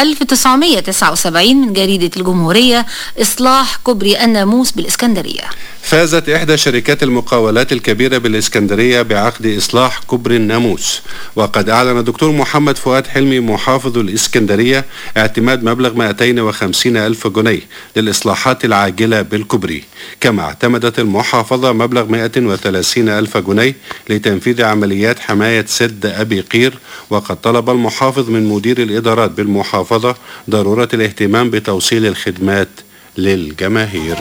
1979 من جريدة الجمهورية إصلاح كوبري الناموس بالإسكندرية فازت إحدى شركات المقاولات الكبيرة بالإسكندرية بعقد إصلاح كوبري الناموس وقد أعلن دكتور محمد فؤاد حلمي محافظ الإسكندرية اعتماد مبلغ 250 ألف جنيه للإصلاحات العاجلة بالكوبري كما اعتمدت المحافظة مبلغ 130 ألف جنيه لتنفيذ عمليات حماية سد أبي قير وقد طلب المحافظ من مدير الإدارات بالمحافظة ضرورة الاهتمام بتوصيل الخدمات للجماهير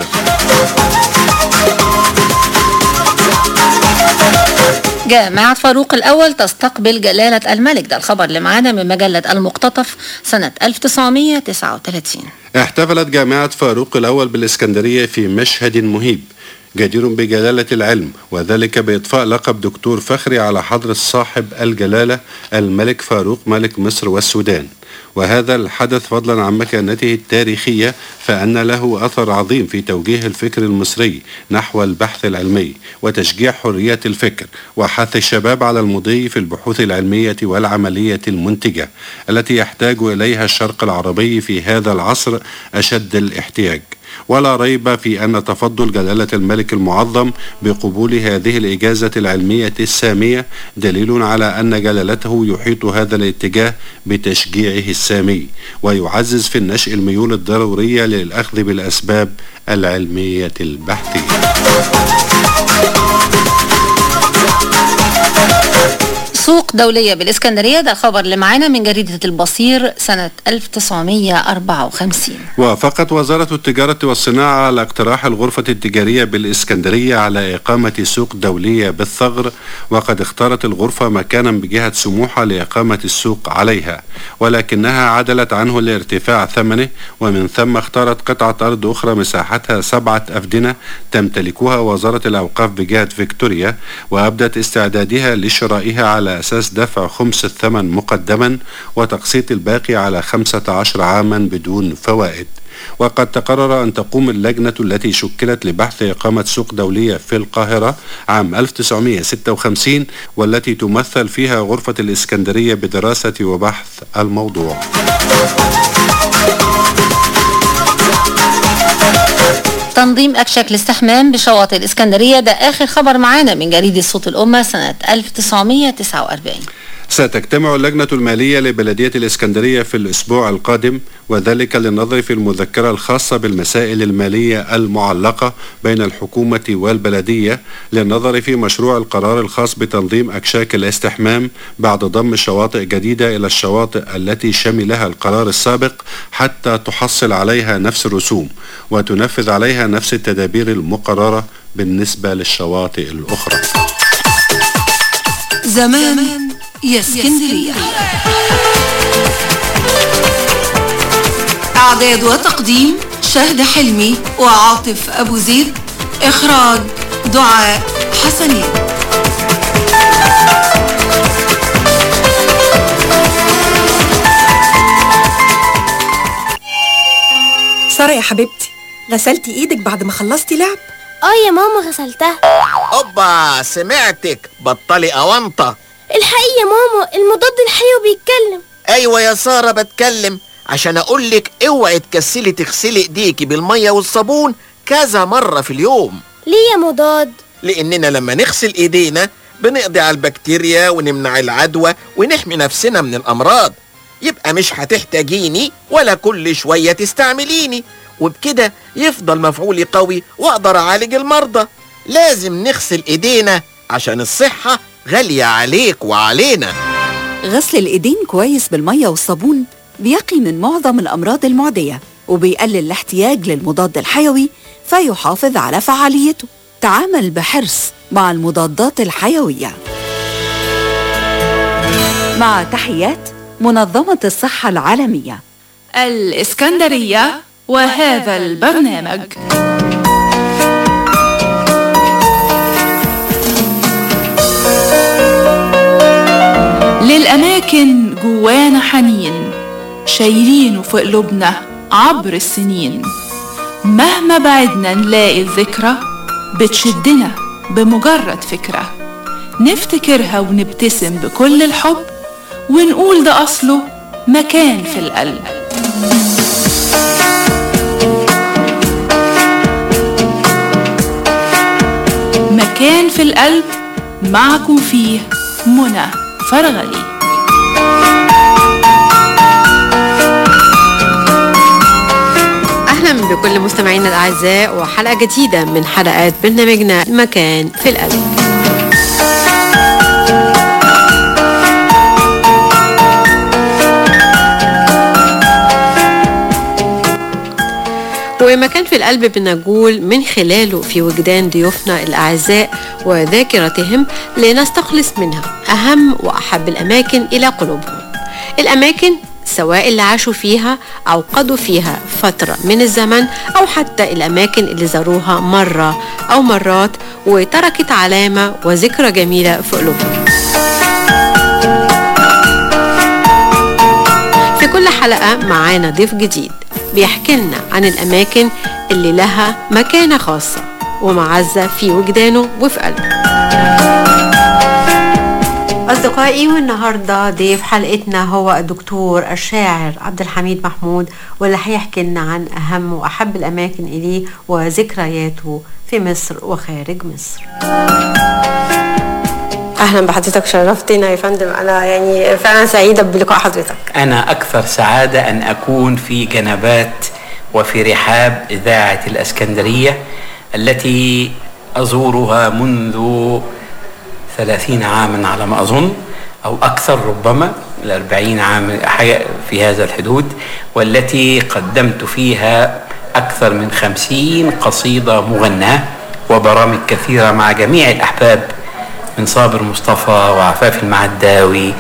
جامعة فاروق الأول تستقبل جلالة الملك ده الخبر اللي معانا من مجلة المقتطف سنة 1939 احتفلت جامعة فاروق الأول بالإسكندرية في مشهد مهيب جدير بجلالة العلم وذلك بإضفاء لقب دكتور فخري على حضرة صاحب الجلالة الملك فاروق ملك مصر والسودان وهذا الحدث فضلا عن مكانته التاريخية فأن له أثر عظيم في توجيه الفكر المصري نحو البحث العلمي وتشجيع حرية الفكر وحث الشباب على المضي في البحوث العلمية والعملية المنتجة التي يحتاج إليها الشرق العربي في هذا العصر أشد الاحتياج ولا ريب في أن تفضل جلالة الملك المعظم بقبول هذه الإجازة العلمية السامية دليل على أن جلالته يحيط هذا الاتجاه بتشجيعه السامي ويعزز في النشء الميول الضرورية للأخذ بالأسباب العلمية البحثية سوق دولية بالإسكندرية ده الخبر اللي معانا من جريدة البصير سنة 1954 وافقت وزارة التجارة والصناعة على اقتراح الغرفة التجارية بالإسكندرية على إقامة سوق دولية بالثغر وقد اختارت الغرفة مكانا بجهة سموحة لإقامة السوق عليها ولكنها عدلت عنه لارتفاع ثمنه ومن ثم اختارت قطعة أرض أخرى مساحتها سبعة أفدنة تمتلكها وزارة الأوقاف بجهة فيكتوريا وأبدت استعدادها لشرائها على أساس دفع خمس الثمن مقدما وتقسيط الباقي على خمسة عشر عاما بدون فوائد وقد تقرر أن تقوم اللجنة التي شكلت لبحث إقامة سوق دولية في القاهرة عام 1956 والتي تمثل فيها غرفة الإسكندرية بدراسة وبحث الموضوع تنظيم أكشاك الاستحمام بشواطئ الإسكندرية ده آخر خبر معانا من جريدة صوت الأمة سنة 1949 ستجتمع اللجنة المالية لبلدية الإسكندرية في الأسبوع القادم وذلك للنظر في المذكرة الخاصة بالمسائل المالية المعلقة بين الحكومة والبلدية للنظر في مشروع القرار الخاص بتنظيم أكشاك الاستحمام بعد ضم شواطئ جديدة إلى الشواطئ التي شملها القرار السابق حتى تحصل عليها نفس الرسوم وتنفذ عليها نفس التدابير المقررة بالنسبة للشواطئ الأخرى زمان يا اسكندرية إعداد وتقديم شهد حلمي وعاطف أبو زيد إخراج دعاء حسنين سارة يا حبيبتي غسلتي ايدك بعد ما خلصتي لعب اه يا ماما غسلتها اوبا سمعتك بطلي اونطه الحقيقة يا ماما المضاد الحيوي بيتكلم ايوه يا ساره بتكلم عشان اقولك اوعي تكسلي تغسلي ايديكي بالميه والصابون كذا مره في اليوم ليه يا مضاد لاننا لما نغسل ايدينا بنقضي على البكتيريا ونمنع العدوى ونحمي نفسنا من الامراض يبقى مش هتحتاجيني ولا كل شويه تستعمليني وبكده يفضل مفعولي قوي واقدر اعالج المرضى لازم نغسل ايدينا عشان الصحه غاليه عليك وعلينا غسل الإيدين كويس بالمية والصابون بيقي من معظم الأمراض المعدية وبيقلل الاحتياج للمضاد الحيوي فيحافظ على فعاليته تعامل بحرص مع المضادات الحيوية مع تحيات منظمة الصحة العالمية الإسكندرية وهذا البرنامج للأماكن جوانا حنين شايلينه في قلوبنا عبر السنين مهما بعدنا نلاقي الذكرى بتشدنا بمجرد فكرة نفتكرها ونبتسم بكل الحب ونقول ده أصله مكان في القلب مكان في القلب معكم فيه منى فرغلي أهلا بكل مستمعينا الأعزاء وحلقة جديدة من حلقات برنامجنا مكان في القلب ومكان في القلب بنقول من خلاله في وجدان ضيوفنا الأعزاء وذاكرتهم لنستخلص منها أهم وأحب الأماكن إلى قلوبهم الأماكن سواء اللي عاشوا فيها أو قضوا فيها فترة من الزمن أو حتى الأماكن اللي زاروها مرة أو مرات وتركت علامة وذكرى جميلة في قلوبهم في كل حلقة معانا ضيف جديد بيحكي لنا عن الأماكن اللي لها مكانة خاصة ومعزة في وجدانه وفي قلبه أصدقائي والنهاردة ضيف حلقتنا هو الدكتور الشاعر عبد الحميد محمود واللي هيحكي لنا عن أهم وأحب الأماكن إليه وذكرياته في مصر وخارج مصر أهلا بحضرتك شرفتنا يا فندم أنا يعني فعلا سعيدة بلقاء حضرتك أنا أكثر سعادة أن أكون في جنبات وفي رحاب إذاعة الأسكندرية التي أزورها منذ ثلاثين عاما على ما أظن أو أكثر ربما الأربعين عام حاجة في هذا الحدود والتي قدمت فيها أكثر من خمسين قصيدة مغناة وبرامج كثيرة مع جميع الأحباب من صابر مصطفى وعفاف المعداوي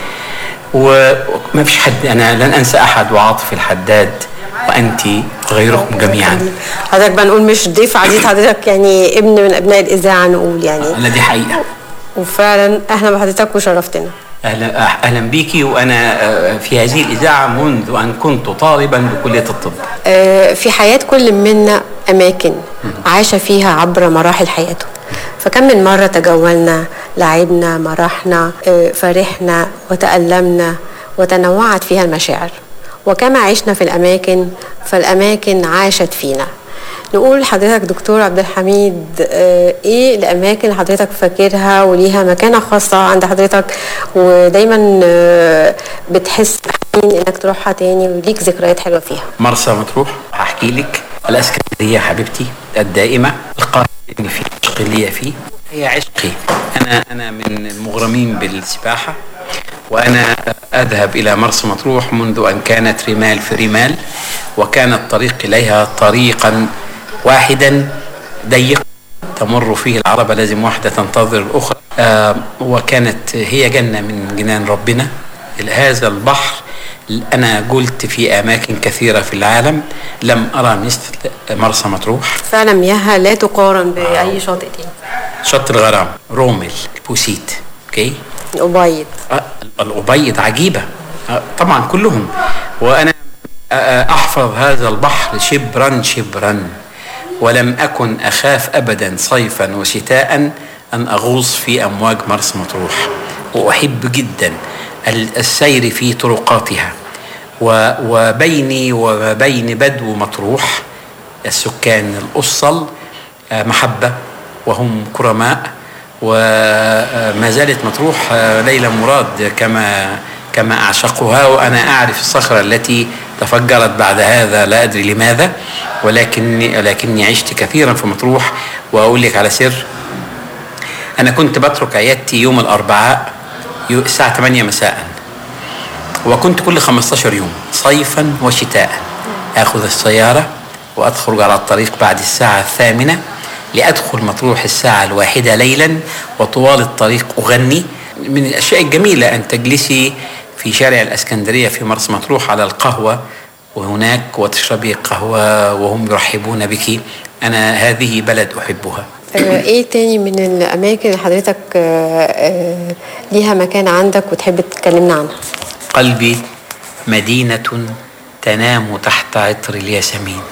وما فيش حد أنا لن أنسى أحد وعاطف الحداد وأنت وغيركم جميعا حضرتك بقى نقول مش ضيف عزيز حضرتك يعني ابن من أبناء الإذاعة نقول يعني لا دي حقيقة وفعلا أهلا بحضرتك وشرفتنا أهلا أهلا بيكي وأنا آه، في هذه الإذاعة منذ أن كنت طالبا بكلية الطب آه، في حياة كل منا أماكن عاش فيها عبر مراحل حياته فكم من مرة تجولنا لعبنا مرحنا آه، فرحنا وتألمنا وتنوعت فيها المشاعر وكما عشنا في الأماكن فالأماكن عاشت فينا نقول لحضرتك دكتور عبد الحميد آه، ايه الاماكن اللي حضرتك فاكرها وليها مكانه خاصه عند حضرتك ودايما آه، بتحس بحنين انك تروحها تاني وليك ذكريات حلوه فيها مرسى مطروح هحكي لك الاسكندريه حبيبتي الدائمه القاهره اللي في عشق لي فيه هي عشقي انا انا من المغرمين بالسباحه وانا اذهب الى مرسى مطروح منذ ان كانت رمال في رمال وكان الطريق اليها طريقا واحدا ضيق تمر فيه العربة لازم واحدة تنتظر الأخرى آه وكانت هي جنة من جنان ربنا هذا البحر أنا قلت في أماكن كثيرة في العالم لم أرى مثل مرسى مطروح فعلا مياهها لا تقارن باي شاطئ تاني شط الغرام رومل البوسيت أوكي الأبيض آه، الأبيض عجيبة آه، طبعا كلهم وأنا آه، أحفظ هذا البحر شبرا شبرا ولم أكن أخاف أبدا صيفا وشتاء أن أغوص في أمواج مرسى مطروح وأحب جدا ال- السير في طرقاتها و- وبيني وبين بدو مطروح السكان الأصل آه، محبة وهم كرماء وما زالت مطروح آه، ليلى مراد كما كما أعشقها وأنا أعرف الصخرة التي تفجرت بعد هذا لا أدري لماذا ولكني ولكني عشت كثيرا في مطروح وأقول لك على سر أنا كنت بترك عيادتي يوم الأربعاء يو- الساعة 8 مساء وكنت كل 15 يوم صيفا وشتاء اخذ السياره وادخل على الطريق بعد الساعه الثامنه لادخل مطروح الساعه الواحده ليلا وطوال الطريق اغني من الاشياء الجميله ان تجلسي في شارع الاسكندريه في مرسى مطروح على القهوه وهناك وتشربي قهوه وهم يرحبون بك انا هذه بلد احبها آه، ايه تاني من الاماكن اللي حضرتك آه، آه، ليها مكان عندك وتحب تكلمنا عنها قلبي مدينة تنام تحت عطر الياسمين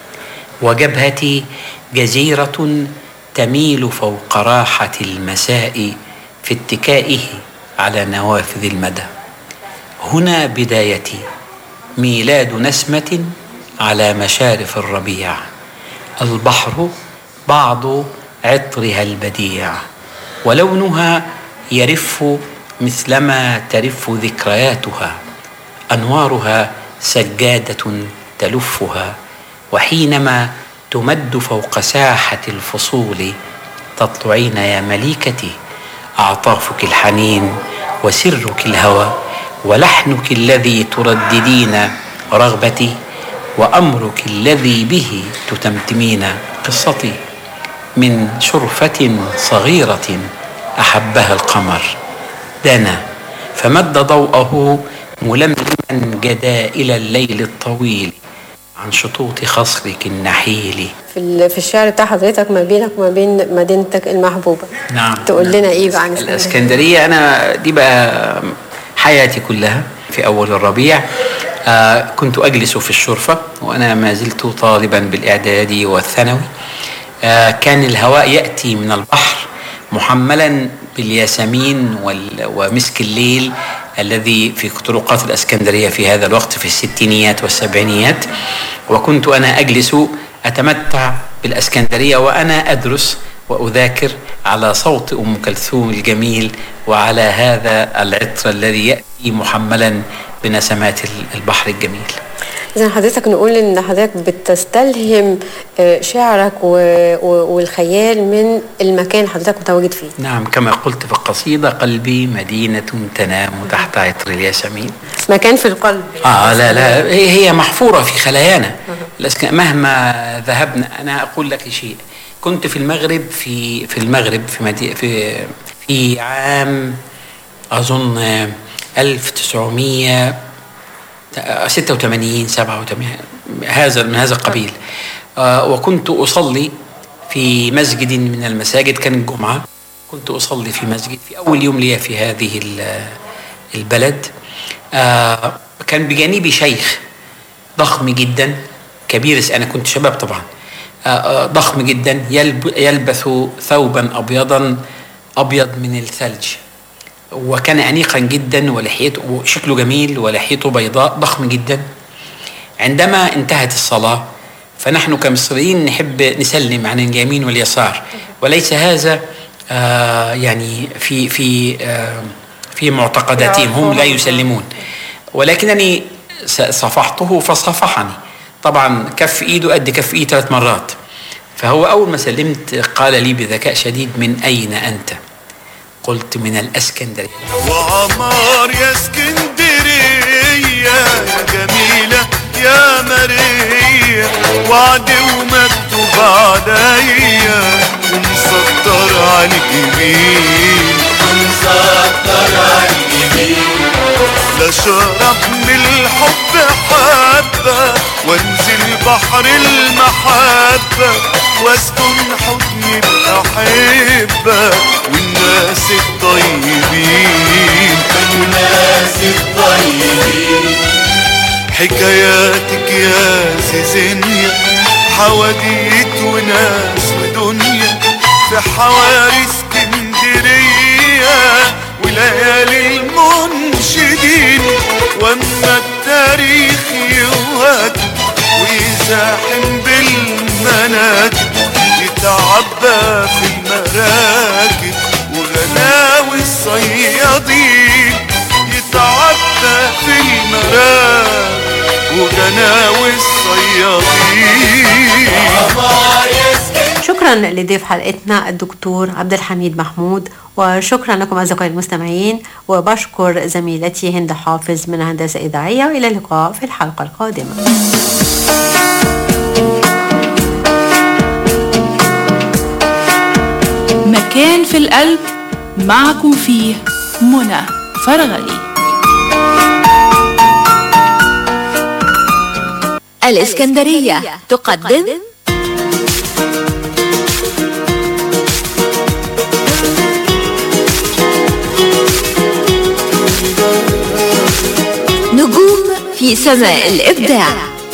وجبهتي جزيرة تميل فوق راحة المساء في اتكائه على نوافذ المدى هنا بدايتي ميلاد نسمة على مشارف الربيع البحر بعض عطرها البديع ولونها يرف مثلما ترف ذكرياتها انوارها سجاده تلفها وحينما تمد فوق ساحه الفصول تطلعين يا مليكتي اعطافك الحنين وسرك الهوى ولحنك الذي ترددين رغبتي وامرك الذي به تتمتمين قصتي من شرفه صغيره احبها القمر دنا فمد ضوءه ململما جدائل الليل الطويل عن شطوط خصرك النحيل في ال- في الشعر بتاع حضرتك ما بينك وما بين مدينتك المحبوبه نعم تقول لنا ايه بقى عن اسكندريه الاسكندريه انا دي بقى حياتي كلها في اول الربيع آه كنت اجلس في الشرفه وانا ما زلت طالبا بالاعدادي والثانوي آه كان الهواء ياتي من البحر محملا بالياسمين وال- ومسك الليل الذي في طرقات الاسكندريه في هذا الوقت في الستينيات والسبعينيات وكنت انا اجلس اتمتع بالاسكندريه وانا ادرس واذاكر على صوت ام كلثوم الجميل وعلى هذا العطر الذي ياتي محملا بنسمات البحر الجميل. اذا حضرتك نقول ان حضرتك بتستلهم آه، شعرك و- و- والخيال من المكان اللي حضرتك متواجد فيه نعم كما قلت في القصيده قلبي مدينه تنام تحت عطر الياسمين. مكان في القلب اه لا لا هي هي محفوره في خلايانا الأسك- مهما ذهبنا انا اقول لك شيء كنت في المغرب في في المغرب في مدي في في عام اظن آه، 1986 87 هذا من هذا القبيل آه، وكنت اصلي في مسجد من المساجد كان الجمعه كنت اصلي في مسجد في اول يوم لي في هذه ال- البلد آه، كان بجانبي شيخ ضخم جدا كبير انا كنت شباب طبعا آه، آه، ضخم جدا يلب يلبث ثوبا ابيضا ابيض من الثلج وكان انيقا جدا ولحيته وشكله جميل ولحيته بيضاء ضخم جدا عندما انتهت الصلاه فنحن كمصريين نحب نسلم عن اليمين واليسار وليس هذا آه يعني في في آه في معتقداتهم هم لا يسلمون ولكنني س- صفحته فصفحني طبعا كف ايده قد كف ايدي ثلاث مرات فهو اول ما سلمت قال لي بذكاء شديد من اين انت قلت من الاسكندريه وعمار يا اسكندرية يا جميلة يا ماريا وعد ومكتوب عليا ومسطر على الجميل ومسطر على الجميل لا شرب من الحب حبة وانزل بحر المحبة واسكن حضن الأحبة والناس الطيبين والناس الطيبين حكاياتك يا زيزينيا حواديت وناس ودنيا في حواري اسكندرية وليالي المنشدين واما التاريخ يوهك ويزاحم بالمناكب يتعبى في المراكب وغلاوي الصيادين يتعبى في المراكب وغناوي الصيادين شكرا لضيف حلقتنا الدكتور عبد الحميد محمود وشكرا لكم اصدقائي المستمعين وبشكر زميلتي هند حافظ من هندسه اذاعيه والى اللقاء في الحلقه القادمه مكان في القلب معكم فيه منى فرغلي الإسكندرية تقدم نجوم في سماء الإبداع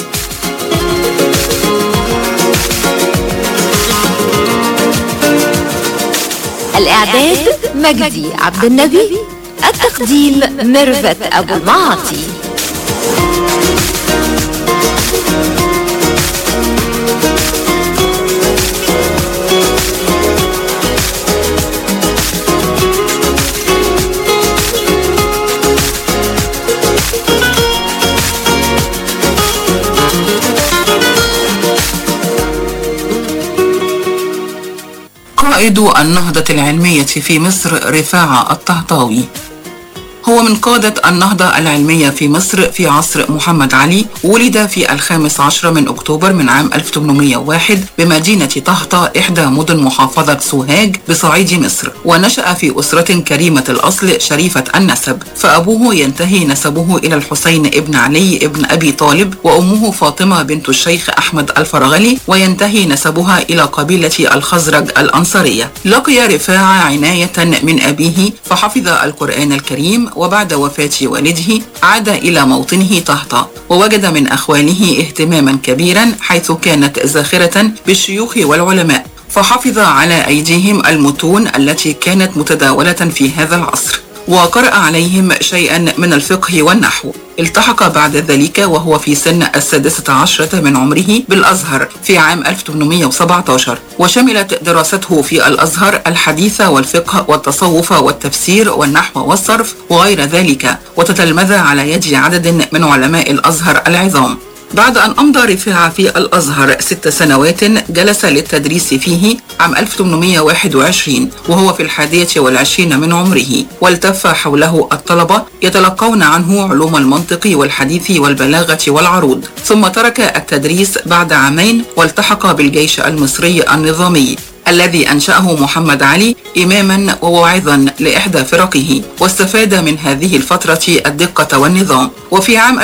الإعداد مجدي عبد النبي التقديم ميرفت أبو المعاطي قائد النهضة العلمية في مصر رفاعة الطهطاوي هو من قادة النهضة العلمية في مصر في عصر محمد علي ولد في الخامس عشر من أكتوبر من عام 1801 بمدينة طهطا إحدى مدن محافظة سوهاج بصعيد مصر ونشأ في أسرة كريمة الأصل شريفة النسب فأبوه ينتهي نسبه إلى الحسين ابن علي ابن أبي طالب وأمه فاطمة بنت الشيخ أحمد الفرغلي وينتهي نسبها إلى قبيلة الخزرج الأنصارية لقي رفاعة عناية من أبيه فحفظ القرآن الكريم وبعد وفاة والده عاد إلى موطنه طهطا ووجد من أخواله اهتماما كبيرا حيث كانت زاخرة بالشيوخ والعلماء فحفظ على أيديهم المتون التي كانت متداولة في هذا العصر وقرأ عليهم شيئا من الفقه والنحو التحق بعد ذلك وهو في سن السادسة عشرة من عمره بالأزهر في عام 1817 وشملت دراسته في الأزهر الحديث والفقه والتصوف والتفسير والنحو والصرف وغير ذلك وتتلمذ على يد عدد من علماء الأزهر العظام بعد أن أمضى رفاعة في الأزهر ست سنوات جلس للتدريس فيه عام 1821 وهو في الحادية والعشرين من عمره والتف حوله الطلبة يتلقون عنه علوم المنطق والحديث والبلاغة والعروض ثم ترك التدريس بعد عامين والتحق بالجيش المصري النظامي الذي أنشأه محمد علي إماما وواعظا لإحدى فرقه واستفاد من هذه الفترة الدقة والنظام وفي عام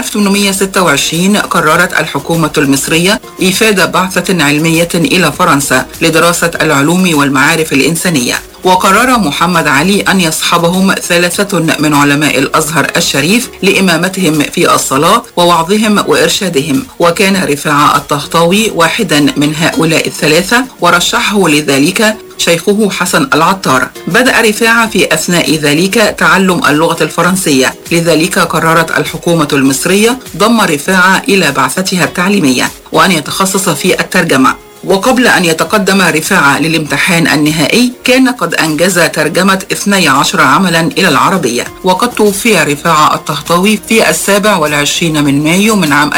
1826 قررت الحكومة المصرية إيفاد بعثة علمية إلى فرنسا لدراسة العلوم والمعارف الإنسانية وقرر محمد علي أن يصحبهم ثلاثة من علماء الأزهر الشريف لإمامتهم في الصلاة ووعظهم وإرشادهم وكان رفاعة الطهطاوي واحدا من هؤلاء الثلاثة ورشحه لذلك شيخه حسن العطار بدأ رفاعة في أثناء ذلك تعلم اللغة الفرنسية لذلك قررت الحكومة المصرية ضم رفاعة إلى بعثتها التعليمية وأن يتخصص في الترجمة وقبل أن يتقدم رفاعة للامتحان النهائي كان قد أنجز ترجمة 12 عملا إلى العربية وقد توفي رفاعة الطهطاوي في السابع والعشرين من مايو من عام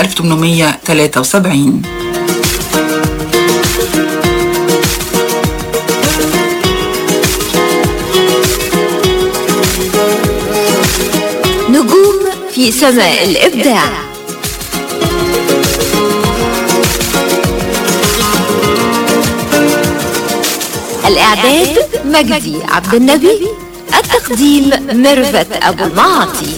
1873 نجوم في سماء الإبداع الإعداد مجدي عبد النبي التقديم ميرفت أبو المعاطي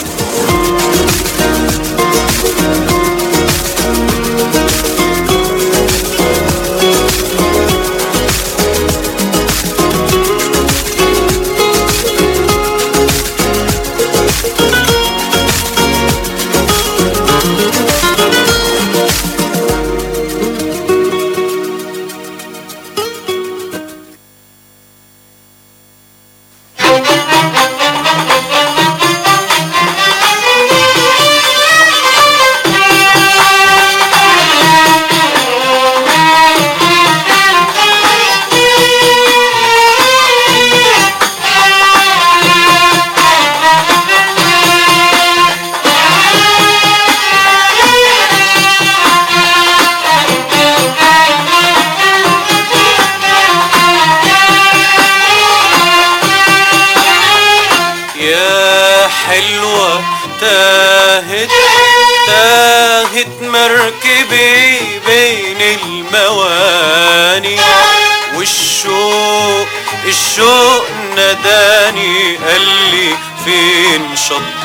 يا حلوة تاهت تاهت مركبي بين المواني والشوق الشوق نداني قال لي فين شط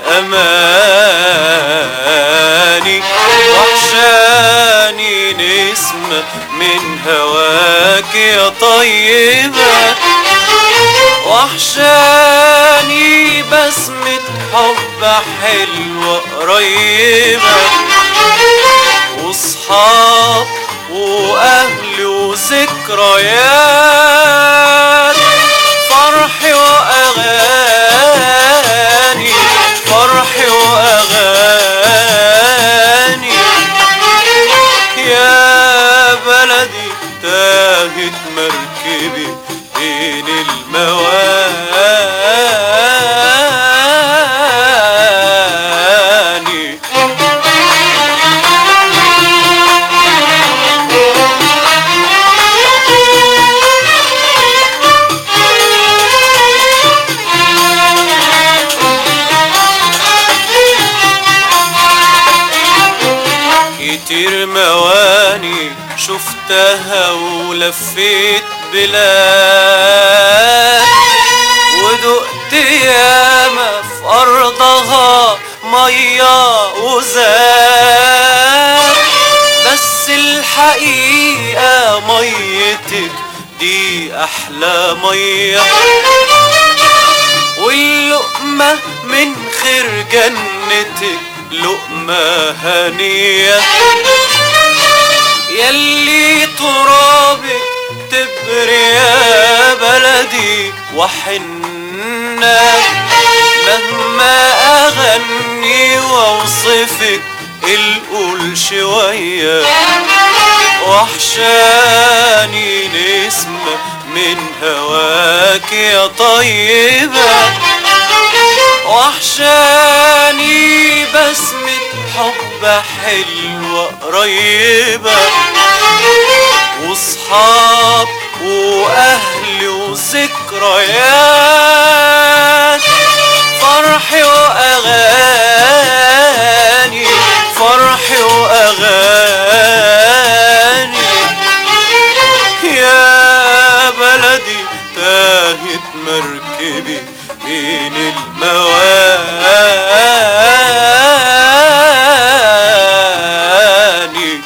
الأماني وحشاني نسمة من هواك يا طيبة وحشاني بسمة حب حلوة قريبة وصحاب وأهل وذكريات فرح وأغاني فرح وأغاني يا بلدي تاهت مركبي بين المواني كتير مواني شفتها ولفيت بلاد ودقت ياما في أرضها مية وزاد بس الحقيقة ميتك دي أحلى مية واللقمة من خير جنتك لقمة هنية يلي ترابك تبر يا بلدي وحنا مهما أغني وأوصفك القول شوية وحشاني نسمة من هواك يا طيبة وحشاني بسمة حب حلوة قريبة وصحاب وأهل وذكريات فرح وأغاني فرح وأغاني يا بلدي تاهت مركبي بين المواني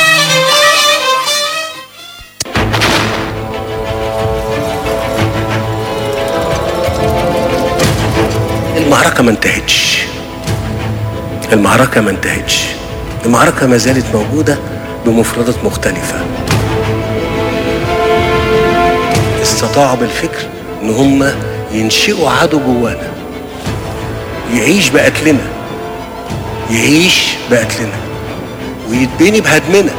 المعركة ما انتهتش المعركة ما انتهتش المعركة ما زالت موجودة بمفردات مختلفة استطاعوا بالفكر ان هم ينشئوا عدو جوانا يعيش بقتلنا يعيش بقتلنا ويتبني بهدمنا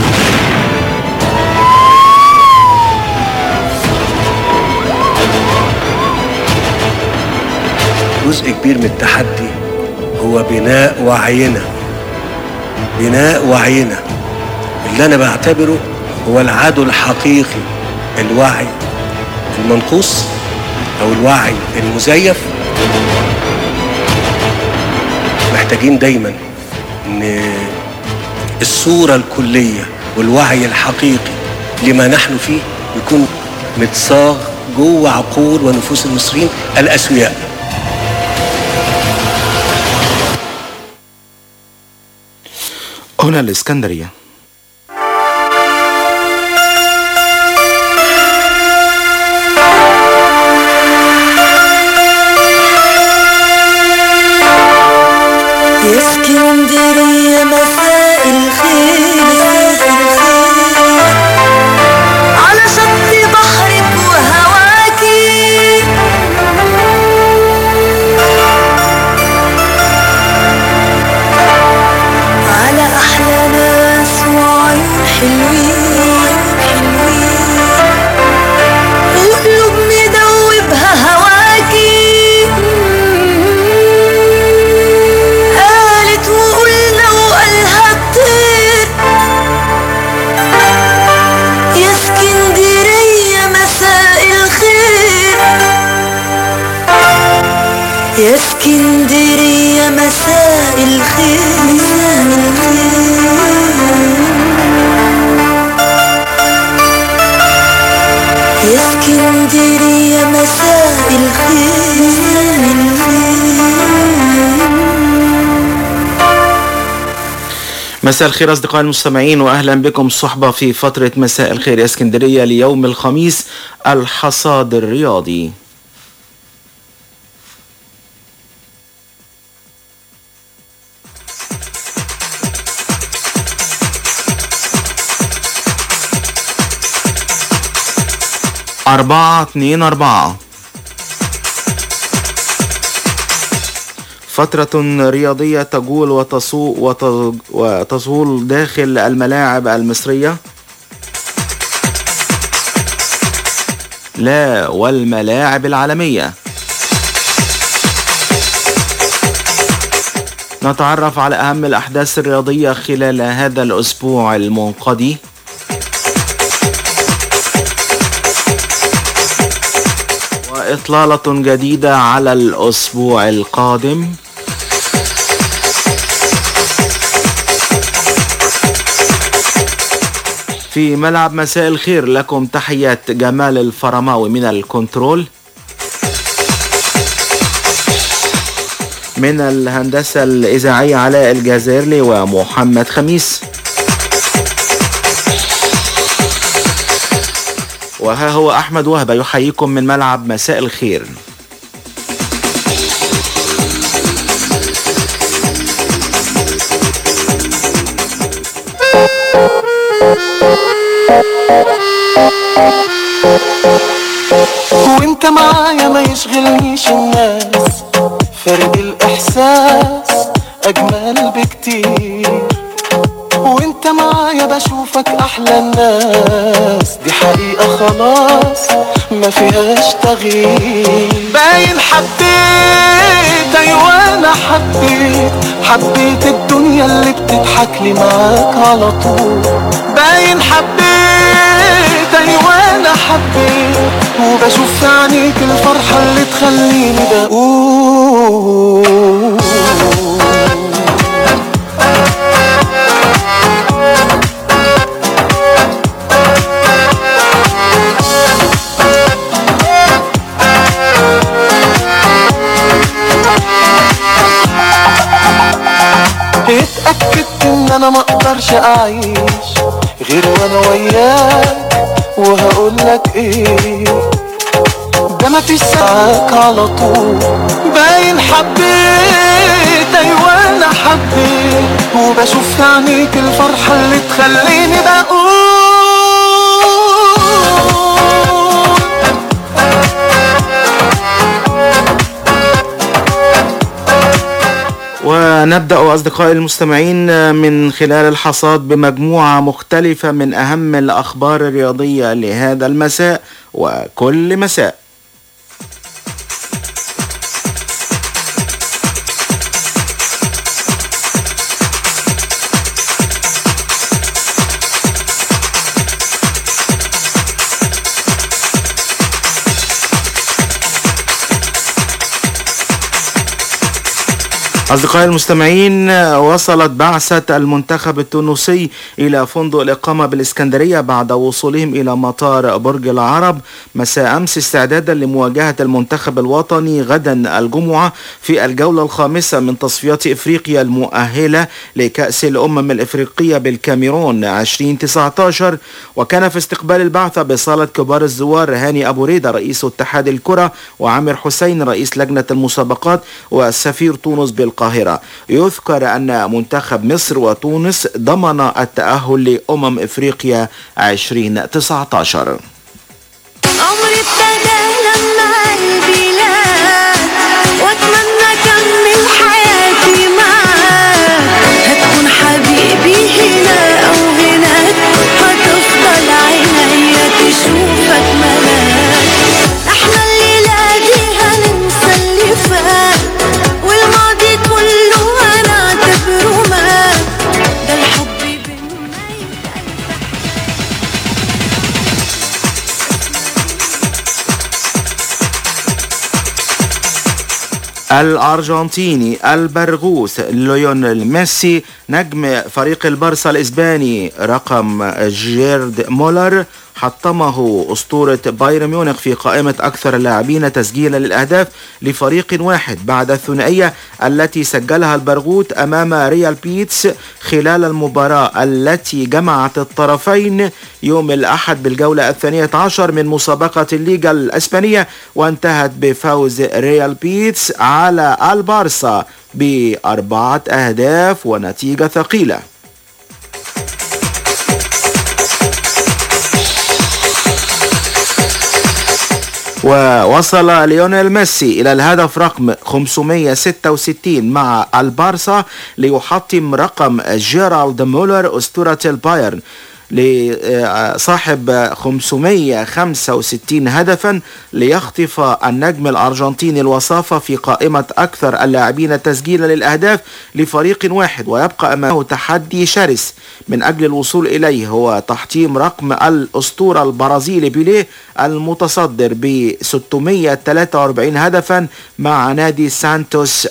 جزء كبير من التحدي هو بناء وعينا بناء وعينا اللي انا بعتبره هو العدو الحقيقي الوعي المنقوص او الوعي المزيف محتاجين دايما ان الصورة الكلية والوعي الحقيقي لما نحن فيه يكون متصاغ جوه عقول ونفوس المصريين الأسوياء هنا الإسكندرية يا اسكندرية مساء الخير على شط بحرك وهواكي على أحلى ناس وعيون حلوين حلوين وقلوب مدوبها هواكي قالت وقلنا وقالها كتير يا اسكندرية مساء الخير يا اسكندرية مساء الخير يا اسكندرية مساء الخير مساء الخير أصدقائي المستمعين وأهلا بكم صحبة في فترة مساء الخير يا اسكندرية ليوم الخميس الحصاد الرياضي أربعة اتنين أربعة فترة رياضية تجول وتصو وت- وتزول داخل الملاعب المصرية لا والملاعب العالمية نتعرف على أهم الأحداث الرياضية خلال هذا الأسبوع المنقضي وإطلالة جديدة على الأسبوع القادم في ملعب مساء الخير لكم تحيات جمال الفرماوي من الكنترول من الهندسة الإذاعية علاء الجزائري ومحمد خميس وها هو أحمد وهبة يحييكم من ملعب مساء الخير وانت معايا ما يشغلنيش الناس فرق الاحساس اجمل بكتير وانت معايا بشوفك احلى الناس دي حقيقة خلاص ما فيهاش تغيير باين حبيت ايوه انا حبيت حبيت الدنيا اللي بتضحك لي معاك على طول باين حبيت ايوه انا حبيت وبشوف في عينيك الفرحة اللي تخليني بقول اتأكدت ان انا ما اقدرش اعيش غير وانا وياك وهقولك ايه ده ما فيش ساعك على طول باين حبيت ايوه انا حبيت وبشوف في عينيك الفرحة اللي تخليني بقول ونبدأ أصدقائي المستمعين من خلال الحصاد بمجموعة مختلفة من أهم الأخبار الرياضية لهذا المساء وكل مساء أصدقائي المستمعين وصلت بعثة المنتخب التونسي إلى فندق الإقامة بالإسكندرية بعد وصولهم إلى مطار برج العرب مساء أمس استعدادا لمواجهة المنتخب الوطني غدا الجمعة في الجولة الخامسة من تصفيات إفريقيا المؤهلة لكأس الأمم الإفريقية بالكاميرون 2019 وكان في استقبال البعثة بصالة كبار الزوار هاني أبو ريدة رئيس اتحاد الكرة وعامر حسين رئيس لجنة المسابقات وسفير تونس بالقاهرة يذكر أن منتخب مصر وتونس ضمن التأهل لأمم إفريقيا 2019 عمري ابتدى لما قلبي لاك واتمنى اكمل حياتي معاك هتكون حبيبي هنا او هناك هتفضل عينيا تشوفك ملاك احنا الليلة دي هننسى اللي فات والماضي كله هنعتبره مات ده الحب بينا الأرجنتيني البرغوث ليونيل ميسي نجم فريق البارسا الإسباني رقم جيرد مولر حطمه أسطورة بايرن ميونخ في قائمة أكثر اللاعبين تسجيلا للأهداف لفريق واحد بعد الثنائية التي سجلها البرغوث أمام ريال بيتس خلال المباراة التي جمعت الطرفين يوم الأحد بالجولة الثانية عشر من مسابقة الليغا الأسبانية وانتهت بفوز ريال بيتس على البارسا بأربعة أهداف ونتيجة ثقيلة ووصل ليونيل ميسي إلى الهدف رقم 566 مع البارسا ليحطم رقم جيرالد مولر أسطورة البايرن لصاحب 565 هدفا ليخطف النجم الأرجنتيني الوصافة في قائمة أكثر اللاعبين تسجيلا للأهداف لفريق واحد ويبقى أمامه تحدي شرس من أجل الوصول إليه هو تحطيم رقم الأسطورة البرازيلي بيليه المتصدر ب 643 هدفا مع نادي سانتوس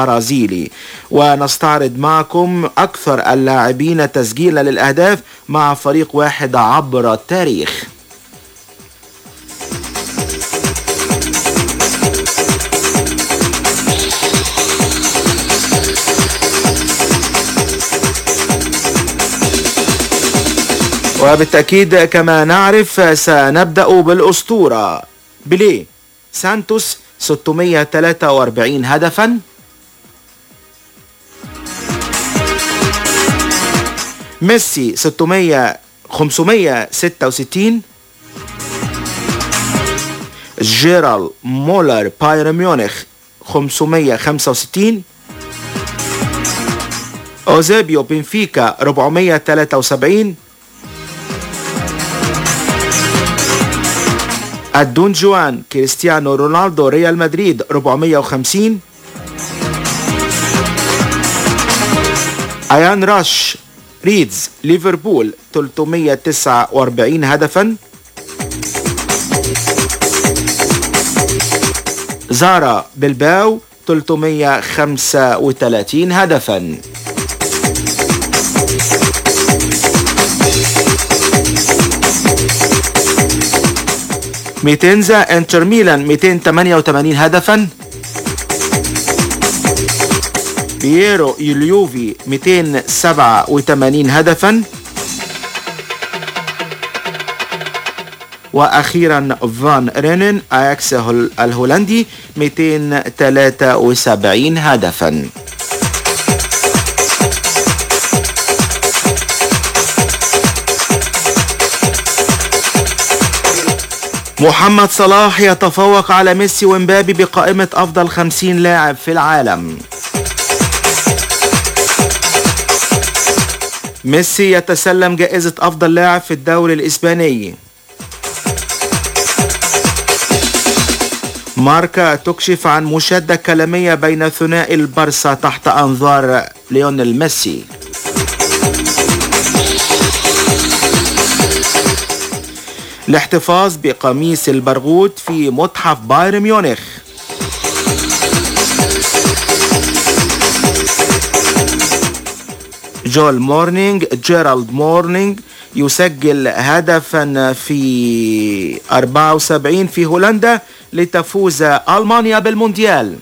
البرازيلي ونستعرض معكم أكثر اللاعبين تسجيلا للأهداف مع مع فريق واحد عبر التاريخ وبالتأكيد كما نعرف سنبدأ بالأسطورة بيليه سانتوس 643 هدفا ميسي 600 566 جيرال مولر بايرن ميونخ 565 اوزيبيو بنفيكا 473 الدون جوان كريستيانو رونالدو ريال مدريد 450 ايان راش ريدز ليفربول 349 هدفا زارا بلباو 335 هدفا ميتينزا انتر ميلان 288 هدفا بييرو اليوفي 287 هدفا واخيرا فان رينن اياكس هول- الهولندي 273 هدفا محمد صلاح يتفوق على ميسي ومبابي بقائمة أفضل 50 لاعب في العالم ميسي يتسلم جائزة أفضل لاعب في الدوري الإسباني ماركا تكشف عن مشادة كلامية بين ثنائي البرسا تحت أنظار ليونيل ميسي الاحتفاظ بقميص البرغوث في متحف بايرن ميونخ جول مورنينج جيرالد مورنينج يسجل هدفا في 74 في هولندا لتفوز ألمانيا بالمونديال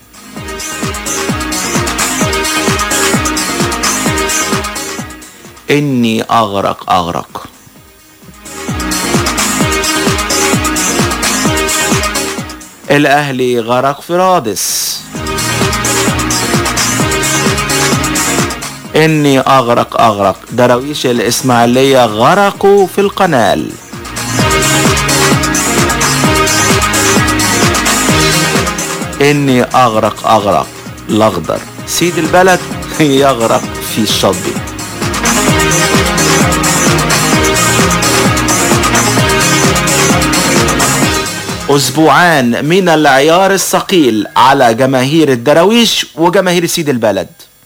إني أغرق أغرق الأهلي غرق في رادس إني أغرق أغرق دراويش الإسماعيلية غرقوا في القنال إني أغرق أغرق الأخضر سيد البلد يغرق في الشطبي أسبوعان من العيار الثقيل على جماهير الدراويش وجماهير سيد البلد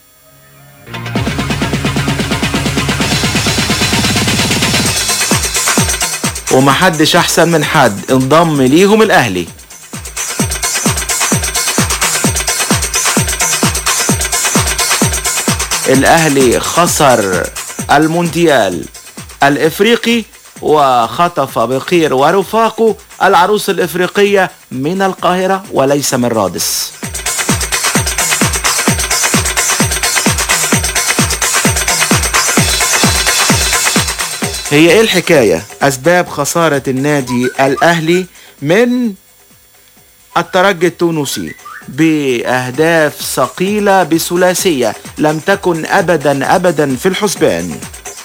ومحدش أحسن من حد انضم ليهم الأهلي الأهلي خسر المونديال الإفريقي وخطف بقير ورفاقه العروس الإفريقية من القاهرة وليس من رادس هي ايه الحكاية اسباب خسارة النادي الاهلي من الترجي التونسي باهداف ثقيلة بثلاثية لم تكن ابدا ابدا في الحسبان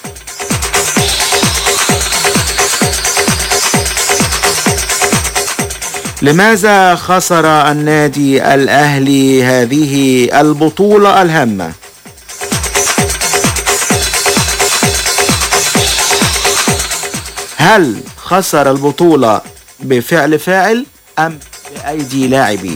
لماذا خسر النادي الاهلي هذه البطولة الهامة هل خسر البطولة بفعل فاعل أم بأيدي لاعبيه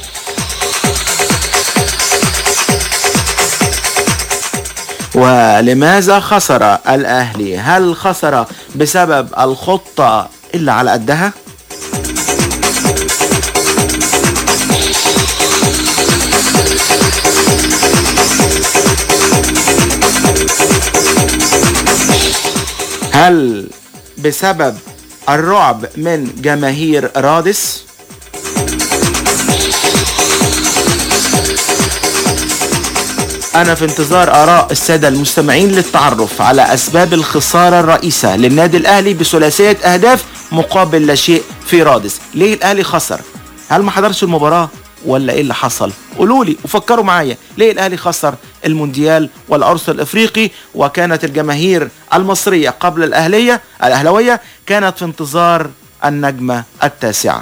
ولماذا خسر الأهلي هل خسر بسبب الخطة اللي على قدها هل بسبب الرعب من جماهير رادس أنا في انتظار آراء السادة المستمعين للتعرف على أسباب الخسارة الرئيسة للنادي الأهلي بثلاثية أهداف مقابل لا شيء في رادس ليه الأهلي خسر هل ما حضرش المباراة ولا ايه اللي حصل قولوا لي وفكروا معايا ليه الاهلي خسر المونديال والعرس الافريقي وكانت الجماهير المصريه قبل الاهليه الاهلاويه كانت في انتظار النجمه التاسعه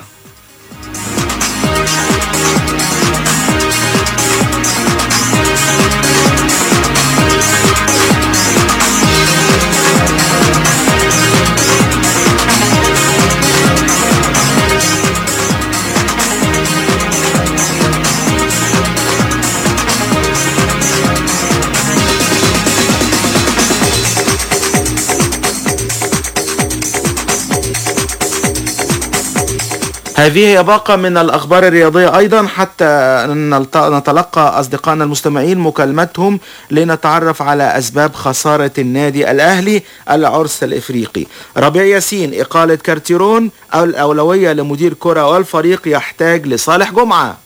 هذه هي باقة من الأخبار الرياضية أيضا حتى نلت- نتلقى أصدقائنا المستمعين مكالمتهم لنتعرف على أسباب خسارة النادي الأهلي العرس الإفريقي ربيع ياسين إقالة كارتيرون أو الأولوية لمدير كرة والفريق يحتاج لصالح جمعة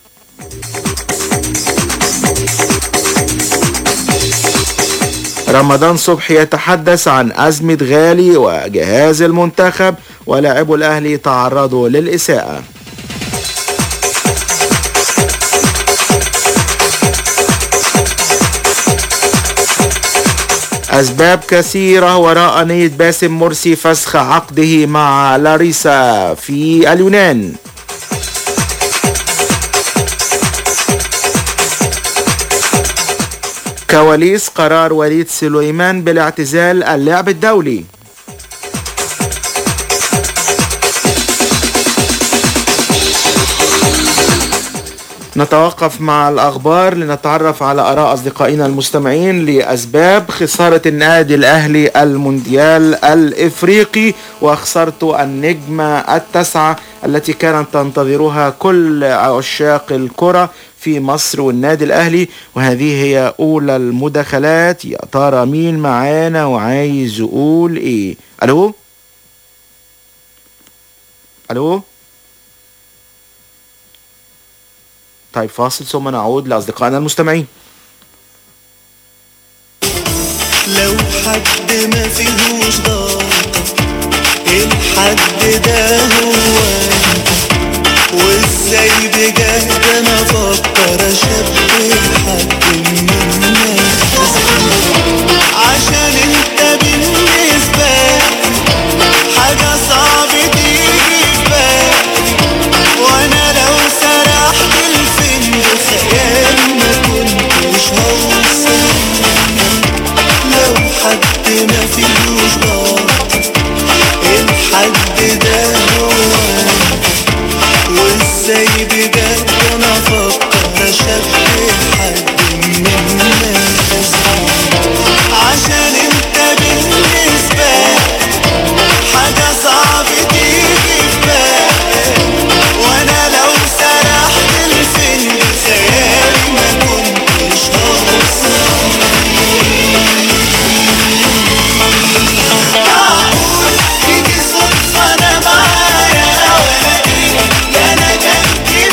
رمضان صبحي يتحدث عن أزمة غالي وجهاز المنتخب ولاعبو الأهلي تعرضوا للإساءة أسباب كثيرة وراء نية باسم مرسي فسخ عقده مع لاريسا في اليونان كواليس قرار وليد سليمان بالاعتزال اللعب الدولي نتوقف مع الأخبار لنتعرف على آراء أصدقائنا المستمعين لأسباب خسارة النادي الأهلي المونديال الإفريقي وخسارته النجمة التاسعة التي كانت تنتظرها كل عشاق الكرة في مصر والنادي الأهلي وهذه هي أولى المداخلات يا ترى مين معانا وعايز يقول إيه ألو ألو طيب فاصل ثم نعود لأصدقائنا المستمعين لو حد ما فيهوش غلطة الحد ده هو أنت. وازاي بجد انا افكر اشبه حد منك عشان انت بالنسبة لي حاجة صعب تيجي في بالي وانا لو سرحت الفيلم بخيالي ما كنتش هوصل لو حد ما فيهوش غلط الحد ده هو أنا. وازاي بجد انا افكر اشبه حد منك عشان انت بالنسبة لي حاجة صعب تيجي في بالي وانا لو سرحت الفيلم خيالي ما كنتش هوصل تيجي صدفة انا معايا والاقيك انا جنبي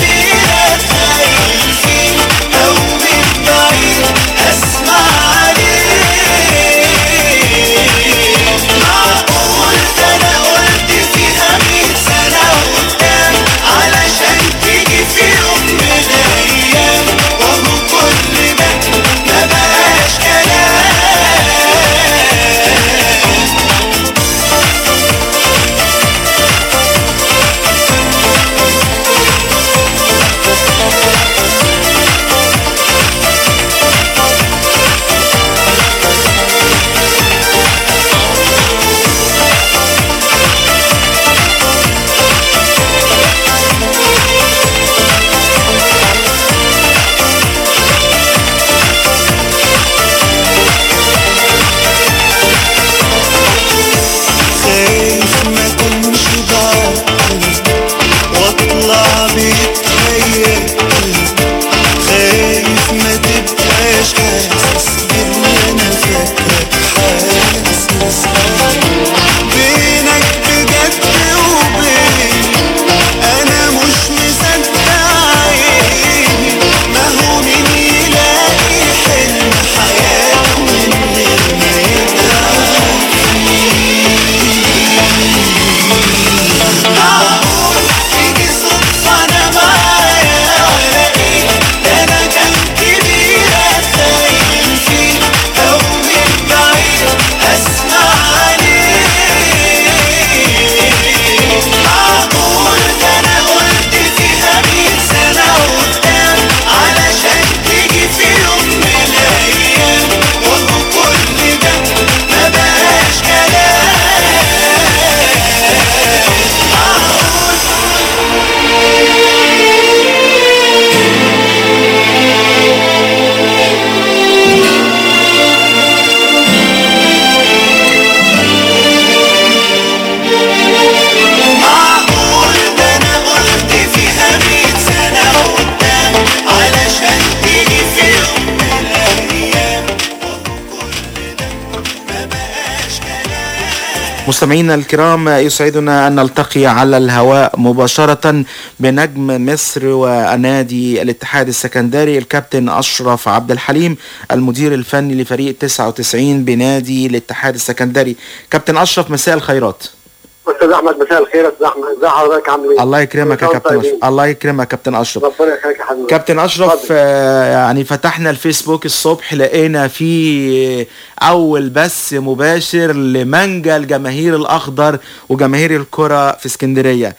مستمعينا الكرام يسعدنا أن نلتقي على الهواء مباشرة بنجم مصر ونادي الاتحاد السكندري الكابتن أشرف عبد الحليم المدير الفني لفريق 99 بنادي الاتحاد السكندري كابتن أشرف مساء الخيرات استاذ احمد مساء الخير يا استاذ احمد ازي حضرتك عامل ايه؟ الله يكرمك يا كل سنة كابتن وأنتم أشرف الله يكرمك يا كابتن أشرف ربنا يخليك يا حبيبي كابتن اشرف آه، يعني فتحنا الفيسبوك الصبح لقينا فيه اول بث مباشر لمانجا الجماهير الاخضر وجماهير الكره في اسكندريه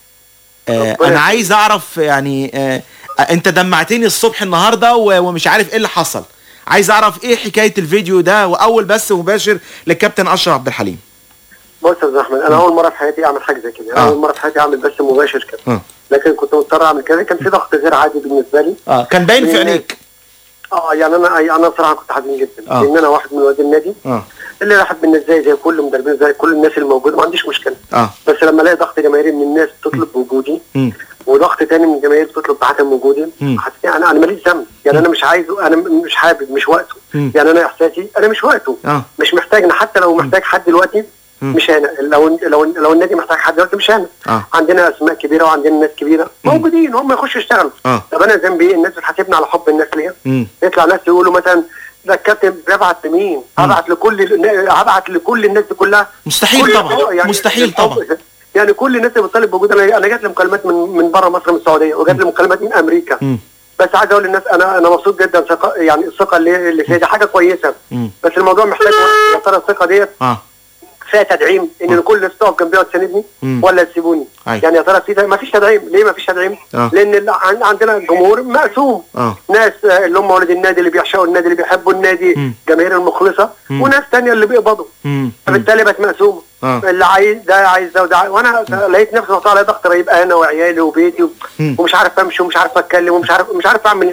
آه، انا عايز اعرف يعني آه، انت دمعتني الصبح النهارده و- ومش عارف ايه اللي حصل عايز اعرف ايه حكايه الفيديو ده واول بث مباشر للكابتن اشرف عبد الحليم بص يا استاذ احمد انا اول مره في حياتي اعمل حاجه زي كده آه. اول مره في حياتي اعمل بث مباشر كده آه. لكن كنت مضطر اعمل كده كان في ضغط غير عادي بالنسبه لي اه كان باين في لأن- عينيك اه يعني انا انا بصراحه كنت حزين جدا آه. لان انا واحد من ولاد النادي اه اللي بحب الناس زي زي كل مدربين زي كل الناس الموجوده ما عنديش مشكله اه بس لما الاقي ضغط جماهيري من الناس تطلب وجودي مم. وضغط تاني من الجماهير تطلب بعدم وجودي مم. حسيت انا انا ماليش ذنب يعني انا مش عايزه انا م- مش حابب مش وقته مم. يعني انا احساسي انا مش وقته اه مش محتاجنا حتى لو محتاج حد دلوقتي مم. مش انا لو لو لو النادي محتاج حد دلوقتي مش انا اه عندنا اسماء كبيره وعندنا ناس كبيره موجودين هم يخشوا يشتغلوا اه طب انا ذنبي ايه الناس بتحاسبني على حب الناس ليا مم. يطلع ناس يقولوا مثلا ده الكابتن بيبعت لمين؟ هبعت لكل ال- هبعت لكل الناس دي كلها مستحيل كل- طبعا آه، يعني مستحيل طبعا يعني كل الناس اللي بتطالب بوجود انا انا جات لي مكالمات من من بره مصر من السعوديه وجات لي مكالمات من امريكا مم. بس عايز اقول للناس انا انا مبسوط جدا ثقه يعني الثقه اللي اللي فيها دي حاجه كويسه مم. بس الموضوع محتاج وقت. يا ترى الثقه ديت اه فيها تدعيم ان كل الناس تقف جنبي وتساندني مم. ولا تسيبوني أيوة. يعني يا ترى في ما فيش تدعيم ليه ما فيش تدعيم آه. لان ال- عن- عندنا جمهور مقسوم اه ناس آه، اللي هم ولد النادي اللي بيعشقوا النادي اللي بيحبوا النادي مم. جماهير المخلصه مم. وناس تانية اللي بيقبضوا مم. فبالتالي بقت مقسومه اه اللي عايز ده عايز ده وده عايز وانا لقيت نفسي محطوط على ضغط رهيب انا وعيالي وبيتي و- مم. ومش عارف امشي ومش عارف اتكلم ومش عارف مش عارف اعمل ايه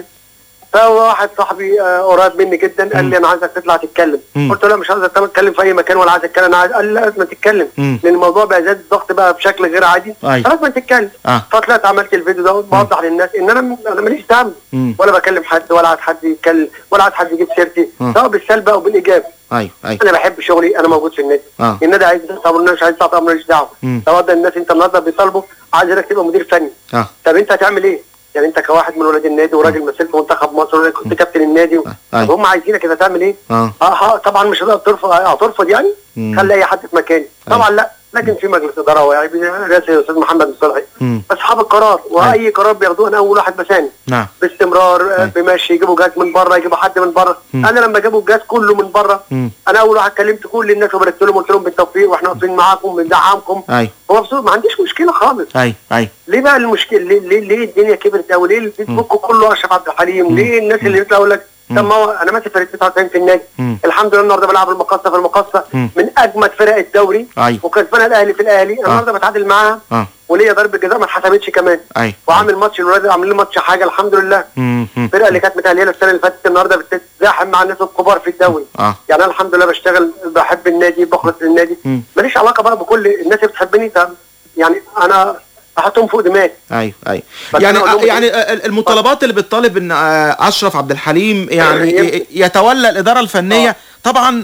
فواحد صاحبي آه، قريب مني جدا قال لي انا عايزك تطلع تتكلم مم. قلت له لا مش عايزك تتكلم في اي مكان ولا عايز اتكلم انا عايز قال لي لا لازم تتكلم مم. لان الموضوع بقى زاد الضغط بقى بشكل غير عادي أيوة. فلازم تتكلم اه فطلعت عملت الفيديو ده بوضح للناس ان انا انا ماليش ذنب مم. ولا بكلم حد ولا عايز حد يتكلم ولا عايز حد يجيب سيرتي آه. سواء بالسلب او بالايجاب ايوه ايوه انا بحب شغلي انا موجود في النادي اه النادي عايز طب انا مش عايز طب ماليش دعوه مم. سواء ده الناس انت النهارده بيطالبوا عايزك تبقى مدير فني اه طب انت هتعمل ايه؟ يعني انت كواحد من ولاد النادي وراجل مثلت منتخب مصر وراجل كنت كابتن النادي و... أيوة. طب هم عايزينك كده تعمل ايه؟ اه اه ها طبعا مش هتقدر ترفض هترفض يعني مم. خلي اي حد في مكاني طبعا لا لكن في مجلس اداره واعي برئاسه الاستاذ محمد الصالحي مم. اصحاب القرار واي قرار بياخدوه انا اول واحد بساند نعم باستمرار آه، بمشي يجيبوا جاز من بره يجيبوا حد من بره مم. انا لما جابوا الجاز كله من بره مم. انا اول واحد كلمت كل الناس وباركت لهم قلت لهم بالتوفيق واحنا واقفين معاكم بندعمكم ايوه ومبسوط ما عنديش مشكله خالص ايوه ايوه ليه بقى المشكله ليه, ليه, ليه الدنيا كبرت قوي ليه الفيسبوك كله اشرف عبد الحليم ليه الناس اللي يطلعوا يقول لك طب ما هو انا ماسك فريق 99 في النادي مم. الحمد لله النهارده بلعب المقصه في المقصه مم. من اجمد فرق الدوري ايوه وكسبانه الاهلي في الاهلي النهارده بتعادل معاها اه وليا ضربه جزاء ما اتحسبتش كمان ايوه وعامل ماتش الولاد عاملين ماتش حاجه الحمد لله مم. مم. الفرقه اللي كانت متهيئه السنه اللي فاتت النهارده بتتزاحم مع الناس الكبار في الدوري اه يعني انا الحمد لله بشتغل بحب النادي بخلص للنادي مم. ماليش علاقه بقى بكل الناس اللي بتحبني طب يعني انا احطهم فوق دماغي ايوه ايوه بس يعني أنا أقول لهم يعني آه، المطالبات اللي بتطالب ان آه، اشرف عبد الحليم يعني ي- يتولى الاداره الفنيه طبعا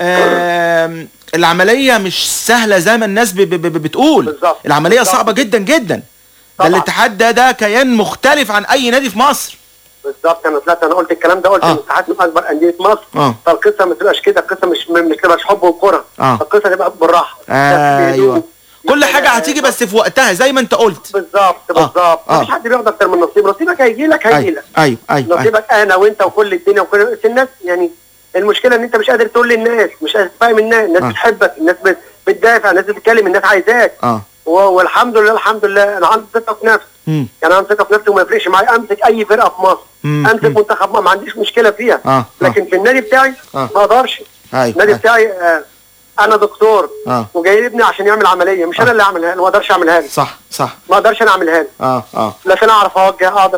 آم، العمليه مش سهله زي ما الناس ب- ب- ب- بتقول بالظبط. العمليه بالظبط. صعبه جدا جدا ده طبعا. الاتحاد ده ده كيان مختلف عن اي نادي في مصر بالظبط انا طلعت انا قلت الكلام ده قلت آه. ان الاتحاد من اكبر انديه مصر اه فالقصه ما تبقاش كده القصه مش مش تبقاش حب والكره اه القصه تبقى بالراحه ايوه كل حاجه هتيجي بس في وقتها زي ما انت قلت بالظبط بالظبط آه. مفيش حد بياخد اكتر من نصيب نصيبك هيجي لك هيجي ايوه لك ايوه ايوه أيوة. نصيبك انا وانت وكل الدنيا وكل بس الناس يعني المشكله ان انت مش قادر تقول للناس مش قادر تفهم الناس الناس آه. بتحبك الناس بت- بتدافع الناس بتتكلم الناس عايزاك اه و- والحمد لله الحمد لله انا عندي ثقه في نفسي مم. يعني انا عندي ثقه في نفسي وما يفرقش معايا امسك اي فرقه في مصر مم. امسك منتخب مصر ما عنديش مشكله فيها اه لكن في النادي بتاعي آه. ما اقدرش ايوه النادي بتاعي آه انا دكتور اه وجاي ابني عشان يعمل عمليه مش انا اللي اعملها له ما اقدرش اعملها له صح صح ما اقدرش انا اعملها له اه اه لكن اعرف اوجه اقدر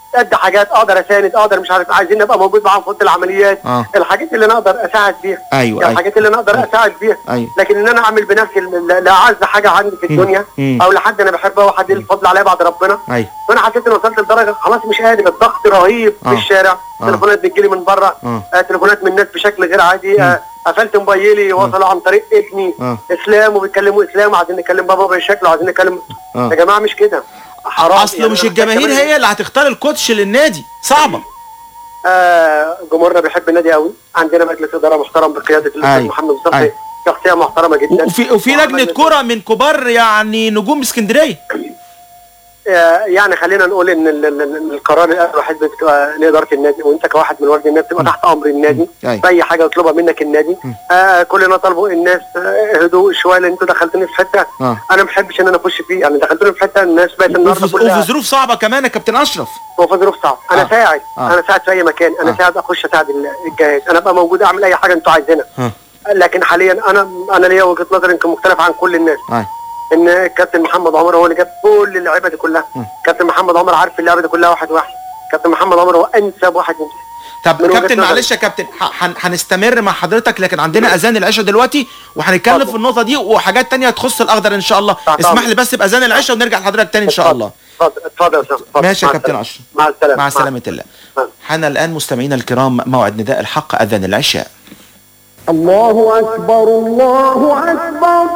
قد حاجات اقدر اساند اقدر مش عارف عايزين نبقى موجود معاهم في اوضه العمليات اه الحاجات اللي انا اقدر اساعد بيها ايوه ايوه الحاجات اللي انا اقدر اساعد بيها ايوه لكن ان انا اعمل بنفسي ل- لا اعز حاجه عندي في مم. الدنيا مم. او لحد انا بحبه وحد ليه الفضل عليا بعد ربنا ايوه فانا حسيت اني وصلت لدرجه خلاص مش قادر الضغط رهيب آه. في الشارع آه. تليفونات بتجيلي من بره اه آه تليفونات من ناس بشكل غير عادي آه قفلت موبايلي وصلوا عن طريق ابني اه اسلام وبيتكلموا اسلام وعايزين نكلم بابا بشكل وعايزين نكلم اه يا جماعه مش كده حرام اصله يعني مش أنا الجماهير محتاج هي اللي هتختار الكوتش للنادي صعبه آه جمهورنا بيحب النادي قوي عندنا مجلس اداره محترم بقياده الاستاذ أيوة. محمد صبحي أيوة. شخصيه محترمه جدا وفي وفي لجنه كره من كبار يعني نجوم اسكندريه آه، يعني خلينا نقول ان ال- ال- ال- القرار الوحيد بتبقى لاداره النادي وانت كواحد من ورد النادي تبقى تحت امر النادي أيوة. في اي حاجه يطلبها منك النادي آه كلنا طالبوا الناس آه، هدوء شويه لان انتوا دخلتوني في حته اه انا ما بحبش ان انا اخش فيه يعني دخلتوني في حته الناس بقت النهارده وفي, كلها وفي ظروف صعبه كمان يا كابتن اشرف وفي ظروف صعبه انا آه. ساعد آه. انا ساعد في اي مكان انا آه. ساعد اخش اساعد ال- الجهاز انا ابقى موجود اعمل اي حاجه انتوا عايزينها ها لكن حاليا انا انا ليا وجهه نظر يمكن مختلف عن كل الناس أيوة. ان الكابتن محمد عمر هو اللي جاب كل اللعيبه دي كلها كابتن محمد عمر عارف اللعيبه دي كلها واحد واحد كابتن محمد عمر هو انسب واحد يمكن طب من وجهة كابتن نظري. معلش يا كابتن ح- هن- هنستمر مع حضرتك لكن عندنا اذان العشاء دلوقتي وهنتكلم في النقطه دي وحاجات تانية تخص الاخضر ان شاء الله اسمح لي بس باذان العشاء ونرجع لحضرتك تاني ان شاء الله اتفضل اتفضل يا استاذ اتفضل. ماشي يا مع كابتن السلامة. اشرف مع السلامه مع سلامه الله حان الان مستمعينا الكرام موعد نداء الحق اذان العشاء الله أكبر الله أكبر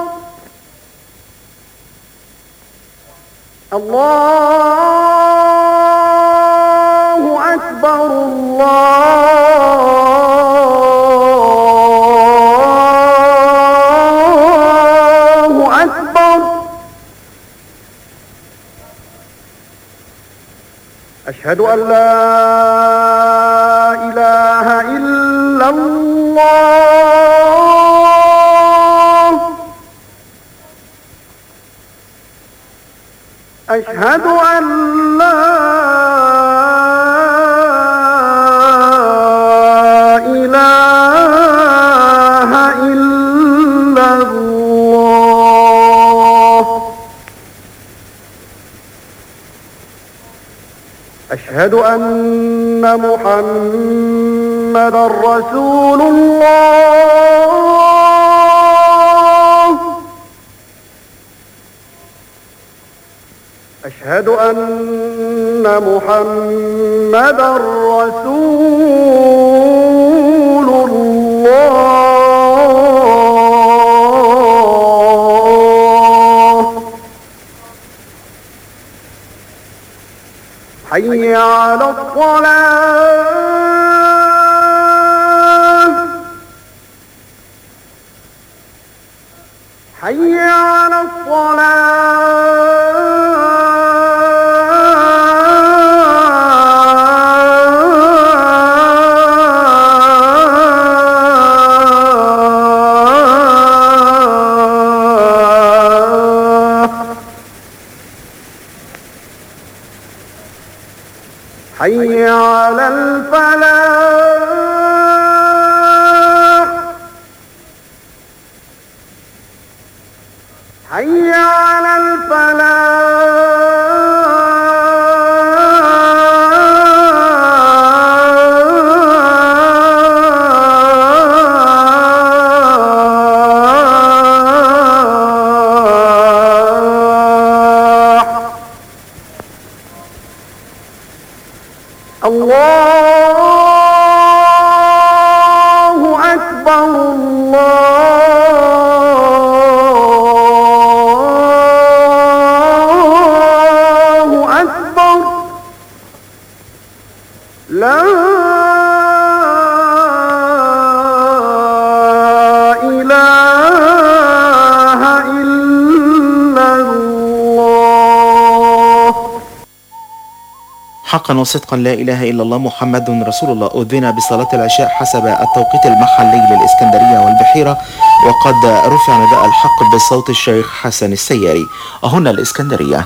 الله أكبر الله أكبر أشهد أن لا إله إلا الله أشهد أن لا إله إلا الله أشهد أن محمد رسول الله أشهد أن محمد رسول الله حي على الصلاة حي على الصلاة حي على الفلاح حي على الفلاح الله أكبر الله أكبر لا إله إلا الله حقا وصدقا لا اله الا الله محمد رسول الله اذن بصلاه العشاء حسب التوقيت المحلي للاسكندريه والبحيره وقد رفع نداء الحق بصوت الشيخ حسن السياري هنا الاسكندريه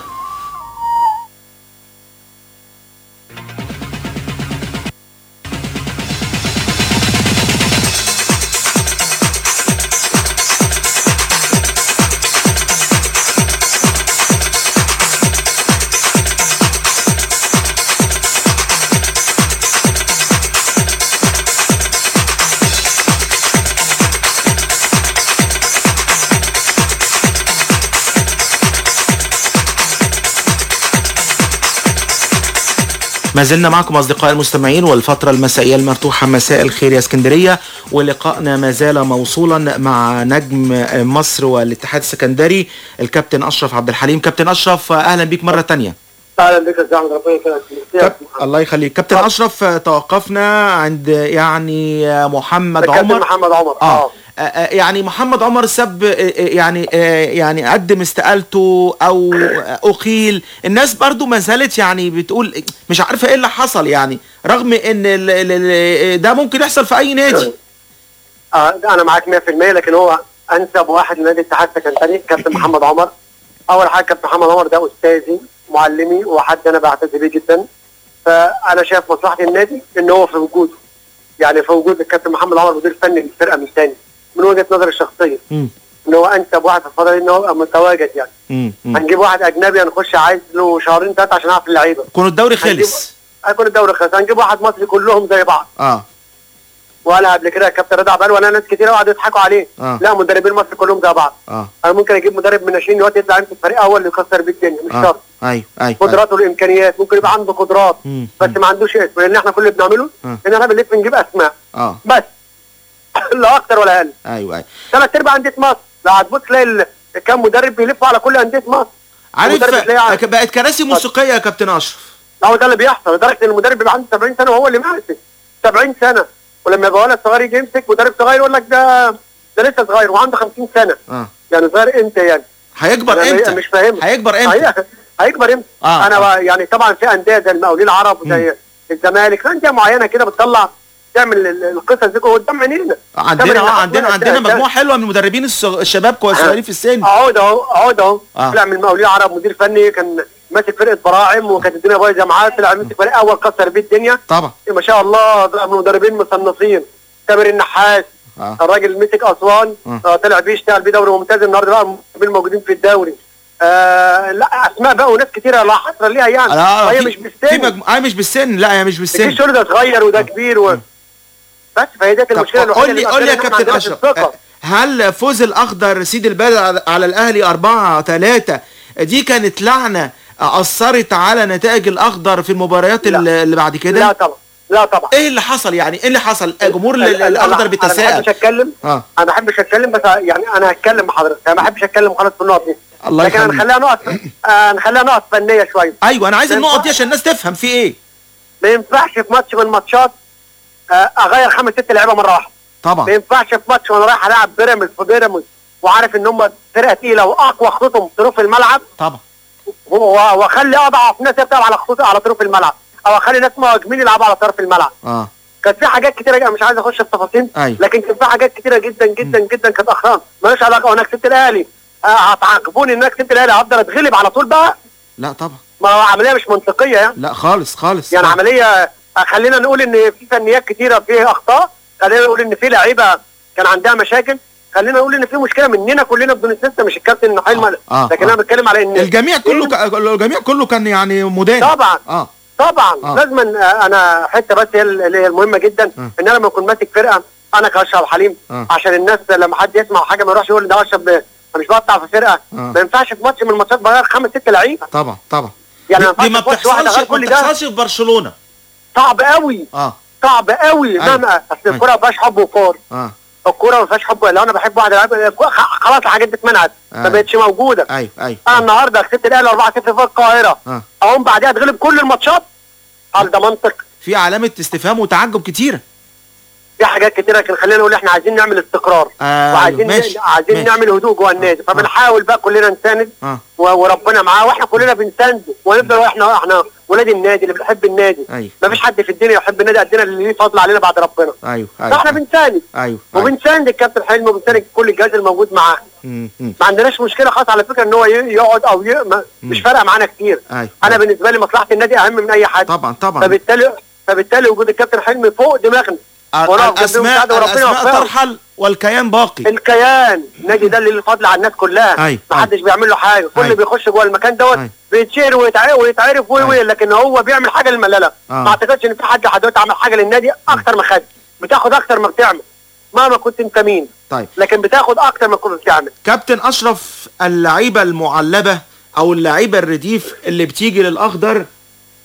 ما زلنا معكم أصدقائي المستمعين والفترة المسائية المفتوحة مساء الخير يا اسكندرية ولقائنا ما زال موصولا مع نجم مصر والاتحاد السكندري الكابتن أشرف عبد الحليم كابتن أشرف أهلا بيك مرة تانية اهلا بك يا زعما ربنا يكرمك الله يخليك كابتن أشرف توقفنا عند يعني محمد كابتن عمر محمد عمر اه آه، آه، يعني محمد عمر سب آه، آه، يعني آه، يعني قدم استقالته او آه، اقيل الناس برضو ما زالت يعني بتقول مش عارفه ايه اللي حصل يعني رغم ان ال- ال- ال- ده ممكن يحصل في اي نادي آه ده انا معاك 100% لكن هو انسب واحد لنادي الاتحاد السكندري كابتن محمد عمر اول حاجه كابتن محمد عمر ده استاذي معلمي وحد انا بعتز بيه جدا فانا شايف مصلحه النادي ان هو في وجوده يعني في وجود الكابتن محمد عمر مدير فني للفرقه مش تاني من وجهه نظري الشخصيه مم. ان هو انسب واحد في الفتره دي ان هو يبقى متواجد يعني مم. مم. هنجيب واحد اجنبي هنخش عايز له شهرين ثلاثه عشان اعرف اللعيبه كون الدوري خلص هيكون الدوري خلص هنجيب واحد مصري كلهم زي بعض اه ولا قبل كده الكابتن رضا عبال ولا ناس كتير قعدوا يضحكوا عليه آه. لا مدربين مصر كلهم زي بعض اه انا ممكن اجيب مدرب من 20 دلوقتي يطلع يمسك فريق اول اللي يكسر بيه الدنيا مش اه شرط ايوه ايوه قدراته والامكانيات ممكن يبقى عنده قدرات مم. بس ما عندوش اسم لان احنا كل اللي بنعمله آه. ان احنا بنلف نجيب اسماء اه بس لا اكتر ولا اقل ايوه ايوه ثلاث ارباع انديه مصر لو هتبص تلاقي ال- كام مدرب بيلفوا على كل انديه مصر عارف المدرب تلاقيه عارف. بقت كراسي موسيقيه يا كابتن اشرف هو ده اللي بيحصل لدرجه ان المدرب بيبقى عنده 70 سنه وهو اللي ماسك 70 سنه ولما يبقى ولد صغير يجي يمسك مدرب صغير يقول لك ده ده لسه صغير وعنده 50 سنه اه يعني صغير امتى يعني هيكبر أنا امتى مش فاهم هيكبر امتى هي- هيكبر امتى آه، انا آه. بقى يعني طبعا في انديه زي المقاولين العرب وزي الزمالك في انديه معينه كده بتطلع تعمل ال- القصص دي قدام عينينا عندنا تعمل اه النحاس عندنا ده- عندنا ده- مجموعه حلوه من المدربين الصغ- الشباب كويس صغيرين في السن اقعد اهو اقعد اهو آه. طلع من المقاولين العرب مدير فني كان ماسك فرقه براعم وكانت الدنيا بايظه معاه طلع ماسك فريق اول كسر بيه الدنيا طبعا ما شاء الله ده من مدربين مصنفين تامر النحاس آه. الراجل مسك اسوان آه. آه. طلع بيه اشتغل بيه دوري ممتاز النهارده بقى المدربين موجودين في الدوري آه لا اسماء بقى وناس كتيره لا حصر ليها يعني لا وهي في- مش في بالسن مجموعه مش بالسن لا هي مش بالسن تجيش تقول ده صغير وده كبير و... بس فهي ديت طب المشكله الوحيده قول لي اللي قول لي يا بتأثر إن إحنا كابتن عندنا اشرف الثقة. هل فوز الاخضر سيد البلد على- على الاهلي 4 3 دي كانت لعنه اثرت على نتائج الاخضر في المباريات اللي اللي بعد كده لا طبعا لا طبعا ايه اللي حصل يعني ايه اللي حصل جمهور ال- ال- ال- الاخضر انا ما بيتساءل بحبش اتكلم اه انا ما بحبش اتكلم بس يعني انا هتكلم مع حضرتك انا ما بحبش اتكلم خالص في النقط دي الله لكن يخليك. هنخليها نقط آه، هنخليها نقط فنيه شويه ايوه انا عايز ما النقط دي ينفعش- عشان الناس تفهم في ايه ما ينفعش في ماتش من الماتشات آه، اغير خمس ست لعيبه مره واحده ما طبعا ينفعش في ماتش وانا رايح العب بيراميدز في بيراميدز وعارف ان هم فرقه تقيله واقوى خطوطهم طرف الملعب طبعا و- واخلي اضعف ناس تلعب على خطوط على طرف الملعب او اخلي ناس مهاجمين يلعبوا على طرف الملعب اه كان في حاجات كتيره جدا مش عايز اخش في التفاصيل أيوة. لكن كان في حاجات كتيره جدا جدا جدا كانت اخرام مالهاش علاقه وانا كسبت الاهلي آه، هتعاقبوني ان انا كسبت الاهلي هفضل اتغلب على طول بقى لا طبعا ما هو عمليه مش منطقيه يعني لا خالص خالص يعني طبعاً. عمليه آه، خلينا نقول ان في فنيات كتيره فيها اخطاء خلينا نقول ان في لعيبه كان عندها مشاكل خلينا نقول ان في مشكله مننا كلنا بدون استثناء مش الكابتن حلمي آه، لكن آه. انا بتكلم على ان الجميع كله ك... الجميع كله كان يعني مدان طبعا اه طبعا آه. لازم انا حته بس هي اللي هي المهمه جدا آه. ان انا لما اكون ماسك فرقه انا كاشرف حليم آه. عشان الناس لما حد يسمع حاجه ما يروحش يقول ده اشرف ب- انا مش بقطع في فرقه آه. ما ينفعش في ماتش من الماتشات بغير خمس ست لعيبه طبغ طبعا يعني دي, دي ما ينفعش في ماتش واحد بتحصلش أغير ما كل ده. بتحصلش في برشلونه صعب قوي اه صعب قوي أيوة. مهما اصل أيوة. الكوره ما فيهاش حب وفار اه الكوره ما فيهاش حب لو انا بحب واحد يلعب الكورة خ- خلاص الحاجات دي اتمنعت ما أيوة. بقتش موجوده ايوه ايوه انا النهارده كسبت الاهلي 4 0 في القاهره اه اقوم بعدها اتغلب كل الماتشات هل ده منطق في علامه استفهام وتعجب كتيره في حاجات كتيره لكن خلينا نقول احنا عايزين نعمل استقرار آه وعايزين ماشي عايزين ماشي. نعمل هدوء جوه النادي فبنحاول بقى كلنا نساند اه و- وربنا معاه واحنا كلنا بنساند ونفضل احنا احنا ولاد النادي اللي بنحب النادي ايوه ما فيش حد في الدنيا يحب النادي قدنا اللي ليه فضل علينا بعد ربنا ايوه فاحنا ايوه بنساند ايوه ايوه وبنساند الكابتن حلمي وبنساند كل الجهاز الموجود معاه مم، مم. ما عندناش مشكله خالص على فكره ان هو ي- يقعد او ي... ما مش فارقه معانا كتير ايوه انا بالنسبه لي مصلحه النادي اهم من اي حد طبعا طبعا فبالتالي فبالتالي وجود الكابتن حلمي فوق دماغنا ال- ونقف جنبهم الاسماء مساعدة وربنا الاسماء يوفقهم. ترحل والكيان باقي الكيان النادي ده اللي له فضل على الناس كلها أيوة. ما حدش بيعمل له حاجه كل أيوة. بيخش جوه المكان دوت أيوة. بيتشهر ويتعرف ويتعرف وي وي لكن هو بيعمل حاجه للملاله آه. ما اعتقدش ان في حد لحد دلوقتي عمل حاجه للنادي اكتر ما خد بتاخد اكتر ما بتعمل مهما كنت انت مين طيب لكن بتاخد اكتر ما كنت بتعمل كابتن اشرف اللعيبه المعلبه او اللعيبه الرديف اللي بتيجي للاخضر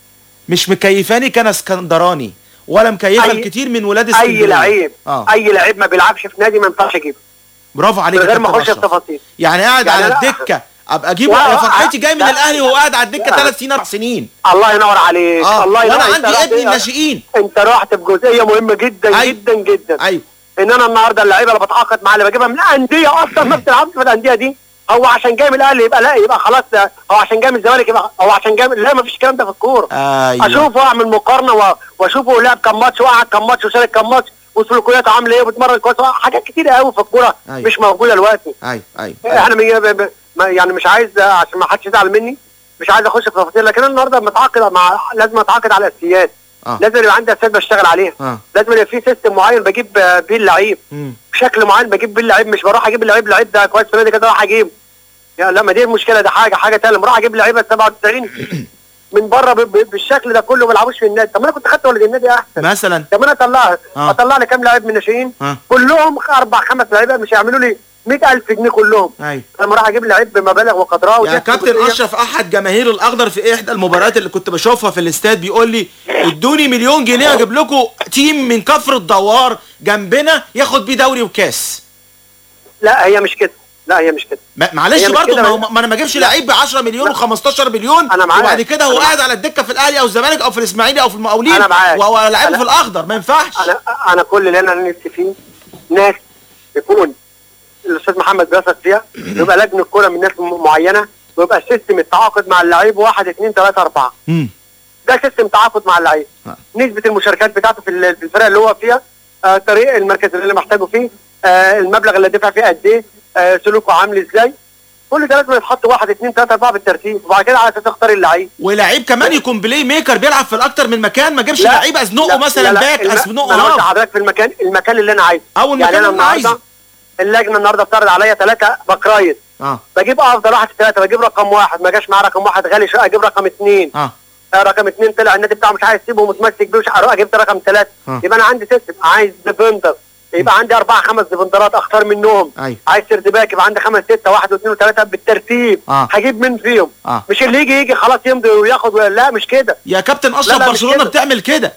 مش مكيفاني كان اسكندراني ولا مكيفه أي- الكتير من ولاد اي اسكندريه لعيب اه اي لعيب ما بيلعبش في نادي ما ينفعش اجيبه برافو عليك من يا غير ما كابتن اخش في أشرف. تفاصيل يعني قاعد يعني على لا. الدكه ابقى اجيبه لا، انا لا، فرحتي جاي من لا. الاهلي وهو قاعد على الدكه لا. ثلاث سنين اربع سنين الله ينور عليك اه الله ينور وانا أنت عندي رحت- ابني الناشئين انت رحت في جزئيه مهمه جدا أيوة. جدا جدا ايوه ان انا النهارده اللعيبه اللي بتعاقد معاها اللي بجيبها من انديه اصلا ما بتلعبش في الانديه دي هو عشان جاي من الاهلي يبقى لا يبقى خلاص ده هو عشان جاي من الزمالك يبقى هو عشان جاي من لا ما فيش الكلام ده في الكوره ايوه اشوفه واعمل مقارنه و- واشوفه لعب كام ماتش وقعد كام ماتش وشارك كام ماتش وسلوكياته عامله ايه وبيتمرن كويس حاجات كتير قوي في الكوره أيوة. مش موجوده دلوقتي ايوه ايوه احنا من ب- ب- ما- يعني مش عايز عشان ما حدش يزعل مني مش عايز اخش في تفاصيل لكن انا النهارده متعاقد مع لازم اتعاقد على الاساسيات آه. لازم يبقى عندي اساسيات بشتغل عليها اه لازم يبقى في سيستم معين بجيب آه، بيه اللعيب مم. بشكل معين بجيب بيه اللعيب مش بروح اجيب اللعيب اللعيب ده كويس في النادي كده اروح اجيبه يعني لا ما دي المشكله ده حاجه حاجه تانية لما اروح اجيب لعيبه 97 من بره ب- ب- بالشكل ده كله ما بيلعبوش في النادي طب ما انا كنت خدت ولد النادي احسن مثلا طب انا اطلع آه. اطلع لي كام لاعب من الناشئين اه كلهم اربع خمس لعيبه مش هيعملوا لي 100000 جنيه كلهم ايوه لما راح اجيب لعيب بمبالغ وقدرها يا ودي كابتن جزئية- اشرف احد جماهير الاخضر في احدى المباريات اللي كنت بشوفها في الاستاد بيقول لي ادوني مليون جنيه اجيب لكم تيم من كفر الدوار جنبنا ياخد بيه دوري وكاس لا هي مش كده لا هي مش كده ما- معلش هي مش برضه كده ما, بس- هو- ما انا ما اجيبش لا. لعيب ب 10 مليون و15 مليون أنا معاك. وبعد كده هو أنا قاعد على الدكه في الاهلي او الزمالك او في الاسماعيلي او في المقاولين أنا معاك. وهو لعيبه أنا- في الاخضر ما ينفعش انا انا كل اللي انا نفسي فيه ناس يكون الاستاذ محمد بيثق فيها يبقى لجنه كوره من ناس م- معينه ويبقى سيستم التعاقد مع اللعيب واحد اثنين ثلاثه اربعه مم. ده سيستم تعاقد مع اللعيب آه. نسبه المشاركات بتاعته في ال- في الفرق اللي هو فيها آه طريق المركز اللي محتاجه فيه آه المبلغ اللي دفع فيه قد ايه آه سلوكه عامل ازاي كل ده لازم يتحط واحد اثنين ثلاثه اربعه بالترتيب وبعد كده على اساس اختار اللعيب ولعيب كمان يكون بلاي ميكر بيلعب في الاكتر من مكان ما اجيبش لا، لعيب ازنقه لا، مثلا لا، لا، باك الم- ازنقه انا قلت هاف لحضرتك في المكان المكان اللي انا عايزه او المكان يعني انا اللي انا عايزه النهارده اللجنه النهارده بتعرض عليا ثلاثه بكرايت اه بجيب افضل واحد في ثلاثه بجيب رقم واحد ما جاش معاه رقم واحد غالي شويه اجيب رقم اثنين اه آه، رقم اثنين طلع النادي بتاعه مش عايز يسيبه ومتمسك بيه مش هروح جبت رقم ثلاثه آه. يبقى انا عندي سيستم عايز ديفندر يبقى عندي اربعه خمس ديفندرات اختار منهم ايوه عايز سيرد باك يبقى عندي خمس سته واحد واثنين وثلاثه بالترتيب آه. هجيب مين فيهم اه مش اللي يجي يجي خلاص يمضي وياخد ولا- لا مش كده يا كابتن لا، اشرف لا، مش برشلونه كده. بتعمل كده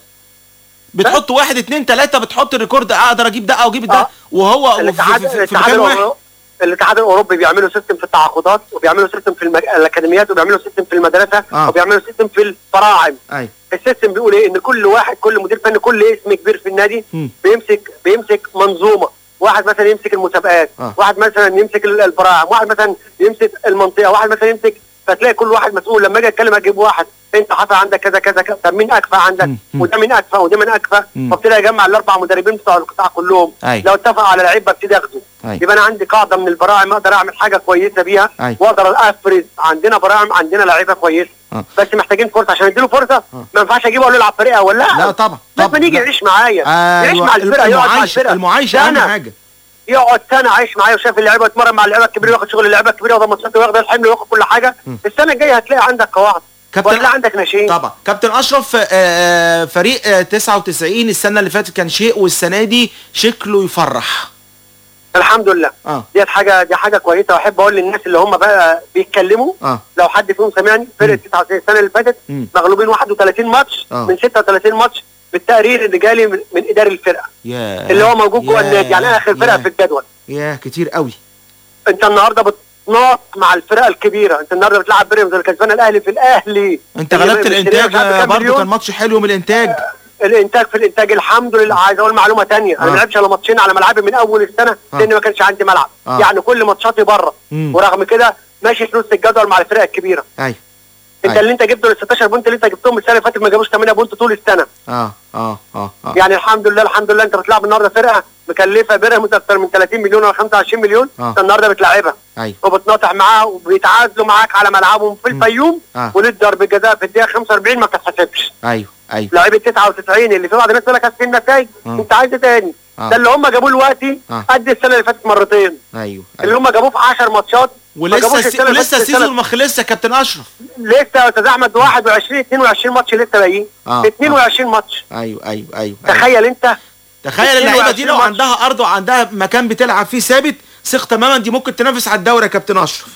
بتحط واحد اتنين تلاته بتحط الريكورد اقدر اجيب ده او اجيب ده آه. وهو في, الاتحاد في, في, في الاتحاد مكان واحد الأورو- الاتحاد الاوروبي بيعملوا سيستم في التعاقدات وبيعملوا سيستم في المج... الاكاديميات وبيعملوا سيستم في المدرسه آه. وبيعملوا سيستم في الفراعم ايوه السيستم بيقول ايه ان كل واحد كل مدير فني كل اسم كبير في النادي مم. بيمسك بيمسك منظومه واحد مثلا يمسك المسابقات آه. واحد مثلا يمسك ال- الفراعم واحد مثلا يمسك المنطقه واحد مثلا يمسك فتلاقي كل واحد مسؤول لما اجي اتكلم اجيب واحد انت حصل عندك كذا كذا كذا طب مين اكفى عندك مم. وده مين اكفى وده مين اكفى مم. فابتدي اجمع الاربع مدربين بتوع القطاع كلهم أيوة. لو اتفق على لعيب ببتدي اخده أيوة. يبقى انا عندي قاعده من البراعم اقدر اعمل حاجه كويسه بيها أيوة. واقدر افرز عندنا براعم عندنا لعيبه كويسه آه. بس محتاجين فرصه عشان اديله فرصه ما ينفعش اجيبه اقول له العب فريق اول لا لا طبعا لازم طبعا يجي لا. يعيش معايا يعيش ايوه مع الفرقه يقعد مع المعايشه الفرقه المعايشه اهم سنة. حاجه يقعد سنه عايش معايا وشاف اللعيبه يتمرن مع اللعيبه الكبيره وياخد شغل اللعيبه الكبيره وياخد ماتشات وياخد الحمل وياخد كل حاجه السنه الجايه هتلاقي عندك قواعد كابتن- وهتلاقي عندك ناشئين طبعا كابتن اشرف آه، آه، فريق آه، 99 السنه اللي فاتت كان شيء والسنه دي شكله يفرح الحمد لله اه ديت حاجه دي حاجه كويسه واحب اقول للناس اللي هم بقى بيتكلموا اه لو حد فيهم سمعني فرقه 99 السنه اللي فاتت مم. مغلوبين 31 ماتش آه. من 36 ماتش بالتقرير اللي جالي من, من اداري الفرقه يا اللي هو موجود جوه يا- النادي يعني اخر فرقه يا- في الجدول يا كتير قوي انت النهارده بتناط مع الفرقه الكبيره انت النهارده بتلعب بيراميدز اللي كسبان الاهلي في الاهلي انت اللي غلبت مشتريه الانتاج مش عارف آه، كام برضه مليون. كان ماتش حلو من الانتاج الانتاج في الانتاج الحمد لله عايز اقول معلومه تانية انا آه. ما لعبش الا ماتشين على ملعبي من اول السنه آه. لان ما كانش عندي ملعب آه. يعني كل ماتشاتي بره مم. ورغم كده ماشي في نص الجدول مع الفرق الكبيره ايوه انت أيوة. اللي انت جبته ال 16 بونت اللي انت جبتهم السنه اللي فاتت ما جابوش 8 بونت طول السنه اه اه اه اه يعني الحمد لله الحمد لله انت بتلعب النهارده فرقه مكلفه بيراميدز اكتر من 30 مليون ولا 25 مليون آه. انت النهارده بتلعبها ايوه وبتناطح معاها وبيتعادلوا معاك على ملعبهم في الفيوم آه. وليك ضربه جزاء في الدقيقه 45 ما بتتحسبش ايوه ايوه لعيبه 99 اللي في بعض الناس يقول لك اصل النتائج آه. انت عايز ايه تاني آه. ده اللي هم جابوه دلوقتي آه. قد السنه اللي فاتت مرتين ايوه اللي ايوه هم جابوه في 10 ماتشات ما ولسه جابوش السي... السنة اللي ولسه فاتت السيزون السنة- ما خلصش يا كابتن اشرف لسه يا استاذ احمد 21 22 ماتش لسه باقيين آه. 22 ماتش ايوه ايوه ايوه, أيوة. تخيل انت تخيل اللعيبه دي 22 لو ماتش. عندها ارض وعندها مكان بتلعب فيه ثابت ثق تماما دي ممكن تنافس على الدوري يا كابتن اشرف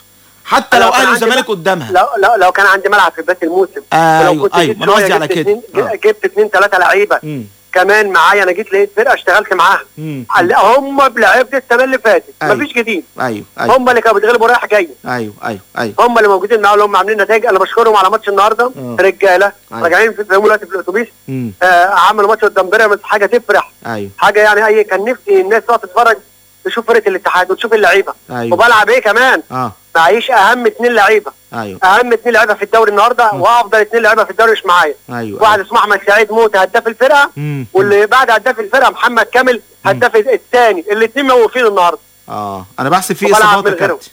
حتى أنا لو لو كان اهلي عندي وزمالك قدامها لو لو لو كان عندي ملعب في بدايه الموسم أيوة، ولو كنت أيوة، جيت ما أنا شوية قصدي على جبت كده. اتنين آه. جبت اثنين ثلاثه لعيبه مم. كمان معايا انا جيت لقيت فرقه اشتغلت معاها مم. على- هم بلعيبه السنه اللي فاتت أيوة. مفيش جديد ايوه ايوه هم اللي كانوا بيتغلبوا رايح جاي ايوه ايوه ايوه هم اللي موجودين معاهم اللي هم عاملين نتائج انا بشكرهم على ماتش النهارده آه. رجاله أيوة. راجعين في زي دلوقتي في الاتوبيس مم. آه عملوا ماتش قدام بيراميدز حاجه تفرح ايوه حاجه يعني اي كان نفسي الناس تقعد تتفرج تشوف فرقه الاتحاد وتشوف اللعيبه أيوة. وبلعب ايه كمان اه معيش اهم اثنين لعيبه ايوه اهم اثنين لعيبه في الدوري النهارده وافضل اثنين لعيبه في الدوري مش معايا ايوه واحد اسمه احمد سعيد موت هداف الفرقه مم. واللي بعد هداف الفرقه محمد كامل هداف الثاني الاثنين موقفين النهارده اه انا بحسب فيه وبلعب اصابات يا من غيره. كابتن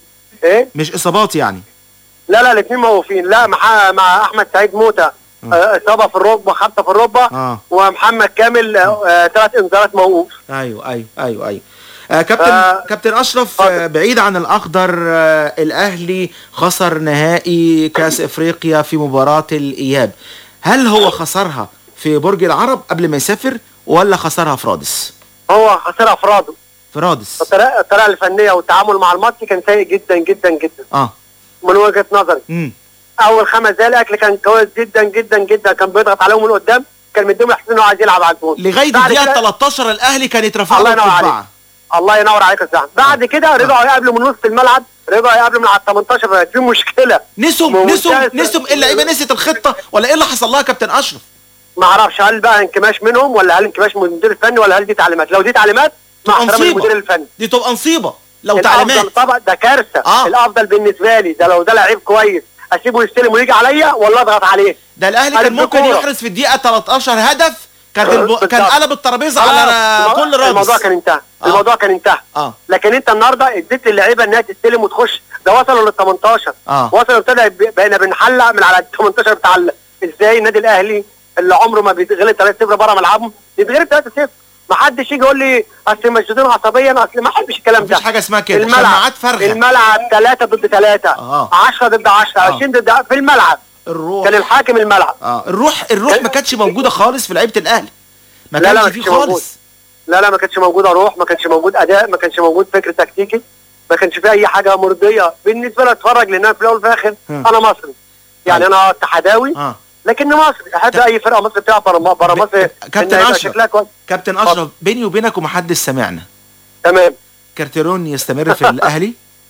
ايه مش اصابات يعني لا لا الاثنين موقفين لا مع مع احمد سعيد موته آه، اصابه في الركبه خبطه في الركبه اه ومحمد كامل ثلاث انذارات موقوف ايوه ايوه ايوه ايوه آه كابتن آه، كابتن اشرف آه بعيد عن الاخضر آه الاهلي خسر نهائي كاس افريقيا في مباراه الاياب هل هو خسرها في برج العرب قبل ما يسافر ولا خسرها في رادس هو خسر افراده في رادس الطريقه الطريقه الفنيه والتعامل مع الماتش كان سيء جدا جدا جدا اه من وجهه نظري امم اول خمس دقايق الاكل كان كويس جدا جدا جدا كان بيضغط عليهم من قدام كان مديهم احساس انه عايز يلعب على الجول لغايه بعد الدقيقه كده- 13 الاهلي كان يترفع الله له ينور عليك القبعه الله ينور عليك يا زعم بعد كده رجعوا يقابلوا من نص الملعب رجعوا يقابلوا من على ال 18 بقت في مشكله نسم ومنتهى نسم الس- نسم اللعيبه نسيت الخطه ولا ايه اللي حصل لها يا كابتن اشرف ما اعرفش هل بقى انكماش منهم ولا هل انكماش من المدير الفني ولا هل دي تعليمات لو دي تعليمات مع تبقى احترام مصيبة. المدير الفني دي تبقى مصيبه لو الافضل تعليمات طبعا ده كارثه آه. الافضل بالنسبه لي ده لو ده لعيب كويس اسيبه يستلم ويجي عليا ولا اضغط عليه ده الاهلي كان ألف ممكن كورة. يحرز في الدقيقه 13 هدف كانت الب... بالظبط. كان قلب الترابيزه خلاص، على الموضوع- كل رادس الموضوع كان انتهى آه. الموضوع كان انتهى اه لكن انت النهارده اديت للعيبه انها تستلم وتخش ده وصلوا لل 18 اه وصلوا ابتدى ب- بقينا بنحلق من على ال 18 بتاع ال- ازاي النادي الاهلي اللي عمره ما بيتغلب 3-0 بره ملعبهم يتغلب 3-0 ما حدش يجي يقول لي اصل مشدودين عصبيا اصل ما احبش الكلام ده مفيش حاجه اسمها كده الملعب شماعات فارغه الملعب 3 ضد 3 آه. 10 ضد 10 20 ضد في الملعب الروح كان الحاكم الملعب اه الروح الروح ما كانتش موجوده خالص في لعيبه الاهلي ما لا لا كانش ما فيه كانش موجود خالص لا لا ما كانش موجود روح ما كانش موجود اداء ما كانش موجود فكر تكتيكي ما كانش فيه اي حاجه مرضيه بالنسبه لي اتفرج لان انا في الاول وفي الاخر ها. انا مصري يعني انا اتحداوي اه لكن مصري احب اي فرقه مصري بتلعب بره بره مصر كابتن إن يبقى أشرف. شكلها كويس كابتن اشرف بيني وبينك ومحدش سمعنا تمام كارتيرون يستمر في الاهلي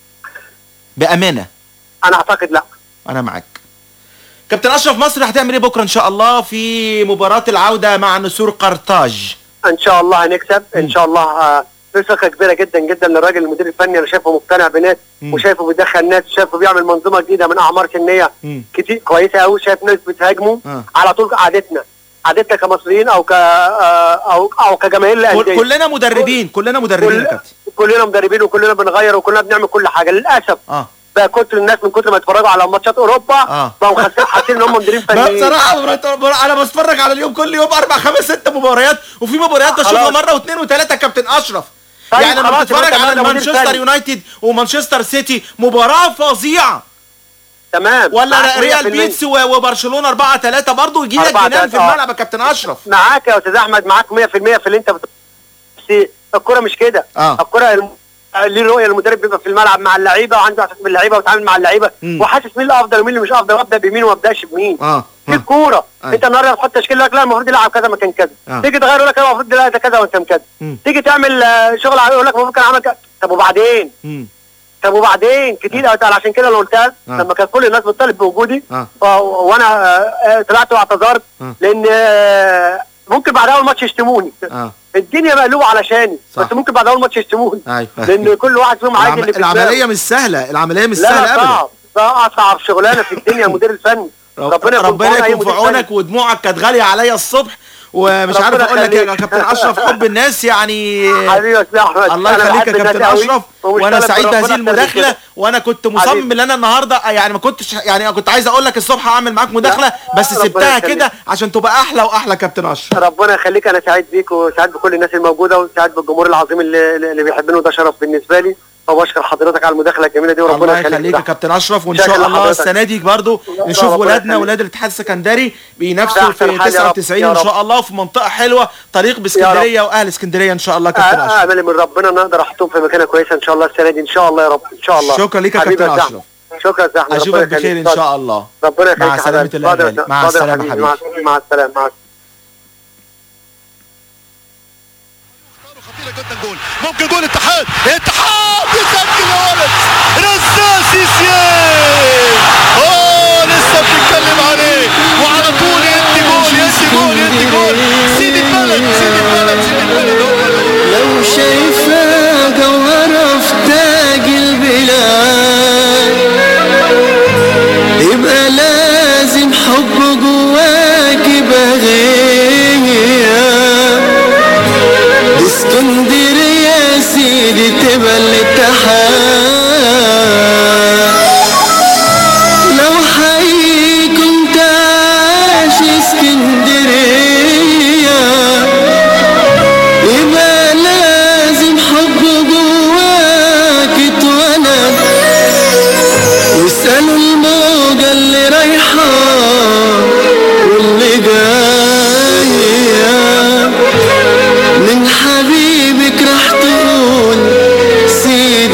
بامانه انا اعتقد لا انا معاك كابتن اشرف مصر هتعمل ايه بكره ان شاء الله في مباراه العوده مع نسور قرطاج ان شاء الله هنكسب ان شاء الله آه، في ثقه كبيره جدا جدا للراجل المدير الفني انا شايفه مقتنع بناس وشايفه بيدخل ناس شايفه بيعمل منظومه جديده من اعمار سنيه كتير كويسه قوي شايف ناس بتهاجمه آه. على طول عادتنا عادتنا كمصريين او ك آه، او او كجماهير كل- الانديه كلنا مدربين كلنا مدربين يا كل- كابتن كلنا مدربين وكلنا بنغير وكلنا بنعمل كل حاجه للاسف اه بقى كتر الناس من كتر ما يتفرجوا على ماتشات اوروبا اه بقوا حاسين حاسين ان هم مديرين لا فنيين بصراحه مرات- مرات- انا بتفرج على اليوم كل يوم اربع خمس ست مباريات وفي مباريات بشوفها خلاص. مره واثنين وثلاثه يا كابتن اشرف طيب يعني لما خلاص، بتتفرج يبقى أنت على مدير مانشستر فني. يونايتد ومانشستر سيتي مباراه فظيعه تمام ولا معاك ريال 100%. بيتس و- وبرشلونه 4 3 برضه يجي لك 4 جنان في 3 آه. الملعب يا كابتن اشرف معاك يا استاذ احمد معاك 100% في اللي انت بت... بس الكوره مش كده آه. الكوره الم... ليه رؤيه المدرب بيبقى في الملعب مع اللعيبه وعنده احساس باللعيبه ويتعامل مع اللعيبه مم. وحاسس مين اللي افضل ومين اللي مش افضل وابدا بمين وما ابداش بمين اه دي الكوره أيوة. انت النهارده بتحط تشكيل لك لا المفروض يلعب كذا مكان كذا آه. تيجي تغير يقول لك لا المفروض لا ده كذا وانت كذا مم. تيجي تعمل آه، شغل عليه يقول لك المفروض كان عمل كذا طب وبعدين مم. طب وبعدين كتير قوي عشان كده انا قلتها آه. لما كان كل الناس بتطالب بوجودي اه ف- وانا آه، آه، طلعت واعتذرت آه. لان آه، ممكن بعد اول ماتش يشتموني اه الدنيا مقلوبه علشاني صح. بس ممكن بعد اول ماتش يشتموني ايوه لان كل واحد فيهم عايز العم... اللي في العمليه دماغه. مش سهله العمليه مش لا سهله لا ابدا صعب ده اصعب شغلانه في الدنيا المدير الفني ربنا يكون ربنا في عون أي يكون في مدير عونك ودموعك كانت غاليه عليا الصبح ومش عارف ربنا اقول لك يا يخليك. كابتن اشرف حب الناس يعني حبيبي يا استاذ احمد الله أنا يخليك يا بحب الناس كابتن أوي اشرف ومش وانا طالب سعيد بربنا بهذه أكتر من المداخله كده. وانا كنت مصمم حبيبي. ان انا النهارده يعني ما كنتش يعني كنت عايز اقول لك الصبح اعمل معاك مداخله بس ربنا سبتها يخليك. كده عشان تبقى احلى واحلى كابتن اشرف ربنا يخليك انا سعيد بيك وسعيد بكل الناس الموجوده وسعيد بالجمهور العظيم اللي, اللي بيحبني وده شرف بالنسبه لي وبشكر حضرتك على المداخله الجميله دي وربنا الله يخليك يخليك يا كابتن اشرف وان شكرا شاء الله لحضرتك. السنه دي برضو نشوف ربنا ولادنا يخليك. ولاد الاتحاد السكندري بينافسوا أحسن في حال يا رب. 99 يا ان رب. شاء الله في منطقه حلوه طريق باسكندريه واهل اسكندريه ان شاء الله يا كابتن اشرف امل من ربنا ان اقدر احطهم في مكانه كويسه ان شاء الله السنه دي ان شاء الله يا رب ان شاء الله شكرا ليك يا حبيبي كابتن يا اشرف شكرا يا احمد اشوفك ربنا بخير ان يخليك. شاء الله ربنا يخليك مع يا سلامة حبيبي. الله يا اتفضل يا- غالي. مع اتفضل يا السلامة حبيبي. حبيبي. مع مع السلامه مع ممكن جول اتحاد اتحاد يسجل يا ولد رزاز سيسيان اه لسه بنتكلم عليه وعلى طول يدي جول يدي جول يدي جول سيد البلد سيد البلد سيد البلد هو لو شايفة جوهرة في تاج البلاد يبقى لازم حب جواك يبقى غير دي اسكندرية يا سيدي تبقى الاتحاد لو حي كنت عايش اسكندرية يبقى لازم حب جواك اتولد واسألوا الموجة اللي رايحة واللي جاية من حبيبك راح تقول سيد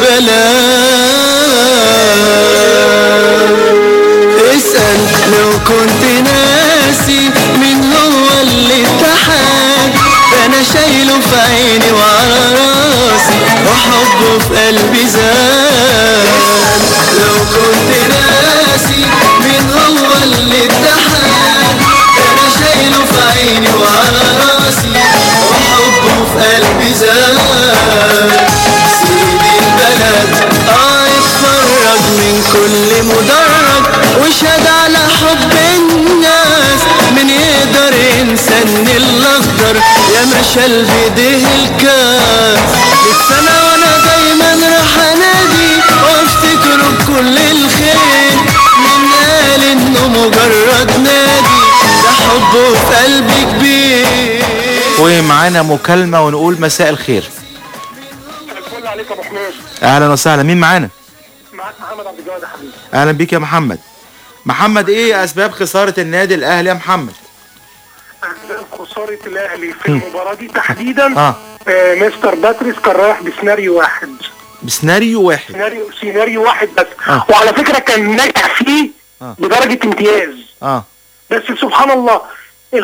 البلاد اسأل لو كنت ناسي مين هو اللي اتحاد انا شايله في عيني وعلى راسي وحبه في قلبي زاد لو كنت ناسي مين هو اللي اتحاد انا شايله في عيني وعلى راسي وحبه في قلبي زاد سيدي البلد اه اتفرج من كل مدرج وشهد على حب الناس من يقدر ينسى ان الاخضر يا مشى بايديه الكاس سنة وانا دايما راح انادي وافتكره بكل الخير من قال انه مجرد نادي ده حبه في قلبي كبير ومعانا مكالمة ونقول مساء الخير الفل عليك يا ابو حميد اهلا وسهلا مين معانا معاك محمد عبد الجواد يا حبيبي اهلا بيك يا محمد محمد ايه اسباب خسارة النادي الاهلي يا محمد أسباب خسارة الأهلي في المباراة دي تحديدا اه آه مستر باتريس كان رايح بسيناريو واحد بسيناريو واحد سيناريو سيناريو واحد بس آه. وعلى فكرة كان ناجح فيه آه. بدرجة امتياز اه بس سبحان الله ال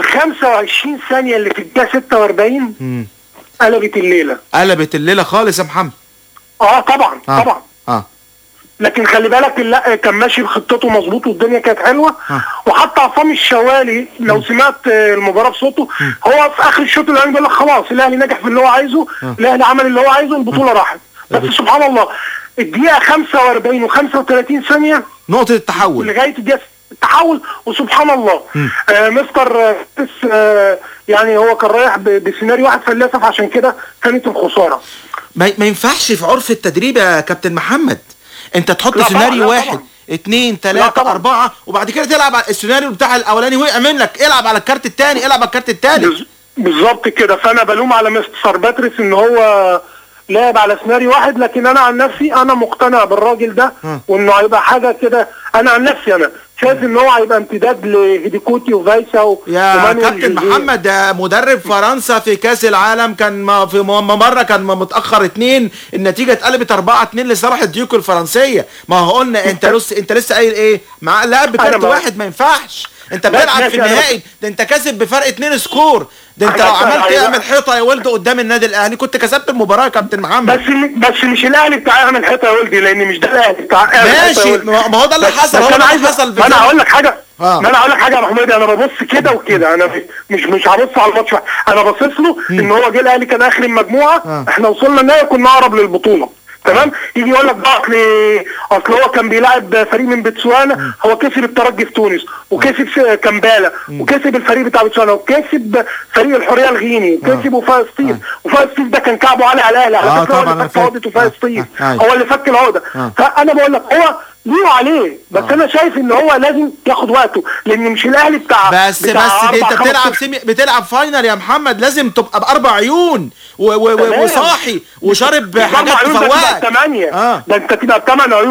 25 ثانية اللي في الدقيقة 46 مم. قلبت الليلة قلبت الليلة خالص يا محمد اه طبعا آه. طبعا اه لكن خلي بالك لا كان ماشي بخطته مظبوط والدنيا كانت حلوه آه. وحتى عصام الشوالي لو سمعت آه، المباراه بصوته هو في اخر الشوط الاولاني بيقول لك خلاص الاهلي نجح في اللي هو عايزه آه. الاهلي عمل اللي هو عايزه البطوله راحت بس سبحان الله الدقيقه 45 و35 ثانيه نقطة التحول لغايه الدقيقه التحول وسبحان الله مم. آه مستر آه بس آه يعني هو كان رايح ب- بسيناريو واحد فللاسف عشان كده كانت الخساره ما, ما ينفعش في عرف التدريب يا كابتن محمد انت تحط لا طبعا، سيناريو لا واحد طبعا. اتنين تلاتة اربعة وبعد كده تلعب على السيناريو بتاع الاولاني وقع منك العب على الكارت التاني العب على الكارت التالت بالظبط كده فانا بلوم على مستر باتريس ان هو لعب على سيناريو واحد لكن انا عن نفسي انا مقتنع بالراجل ده وانه هيبقى حاجه كده انا عن نفسي انا شايف ان هو هيبقى امتداد لهيديكوتي وفايسا و- يا ومانويل كابتن جوزيه. محمد ده مدرب فرنسا في كاس العالم كان ما في م- مره كان م- متاخر اتنين النتيجه اتقلبت أربعة اتنين لصالح الديوك الفرنسيه ما هو قلنا انت لسه انت لسه قايل ايه مع لاعب بكارت أنا ما- واحد ما ينفعش انت ماشي، بتلعب في ماشي، أنا- النهائي ده انت كاسب بفرق اتنين سكور ده انت أنا لو بس- عملت أيوة. اعمل حيطه يا ولد قدام النادي الاهلي كنت كسبت المباراه يا كابتن محمد بس بس مش الاهلي بتاع اعمل حيطه يا ولدي لان مش ده الاهلي بتاع اعمل حيطة يا ماشي ولدي. ما ما هو ده اللي بس- حصل بس هو ده انا اللي عايز حصل ما انا هقول لك حاجه آه. ما انا هقول لك حاجه يا محمود انا ببص كده وكده انا مش مش هبص على الماتش واحد. انا باصص له ان هو جه الاهلي كان اخر المجموعه آه. احنا وصلنا النهائي كنا اقرب للبطوله تمام يجي يقول لك بقى اصل اصل هو كان بيلاعب فريق من بتسوانا هو كسب الترجي في تونس وكسب في كمبالا وكسب الفريق بتاع بتسوانا وكسب فريق الحريه الغيني وكسب وفاء سطيف وفاء سطيف ده كان كعبه عالي على الاهلي آه على فكره هو طبعاً اللي أنا فك عقده وفاء سطيف آه، آه. هو اللي فك العقده آه. فانا بقول لك هو ليه عليه بس انا شايف ان هو لازم ياخد وقته لان مش الاهلي بتاع بس بتاع بس دي أربع انت خمس بتلعب أشهر. سيمي بتلعب فاينل يا محمد لازم تبقى باربع عيون و و و تمام. وصاحي وشارب مش حاجات أربع عيون، ده تبقى تفوقك بثمانية آه. ده انت تبقى بثمان عيون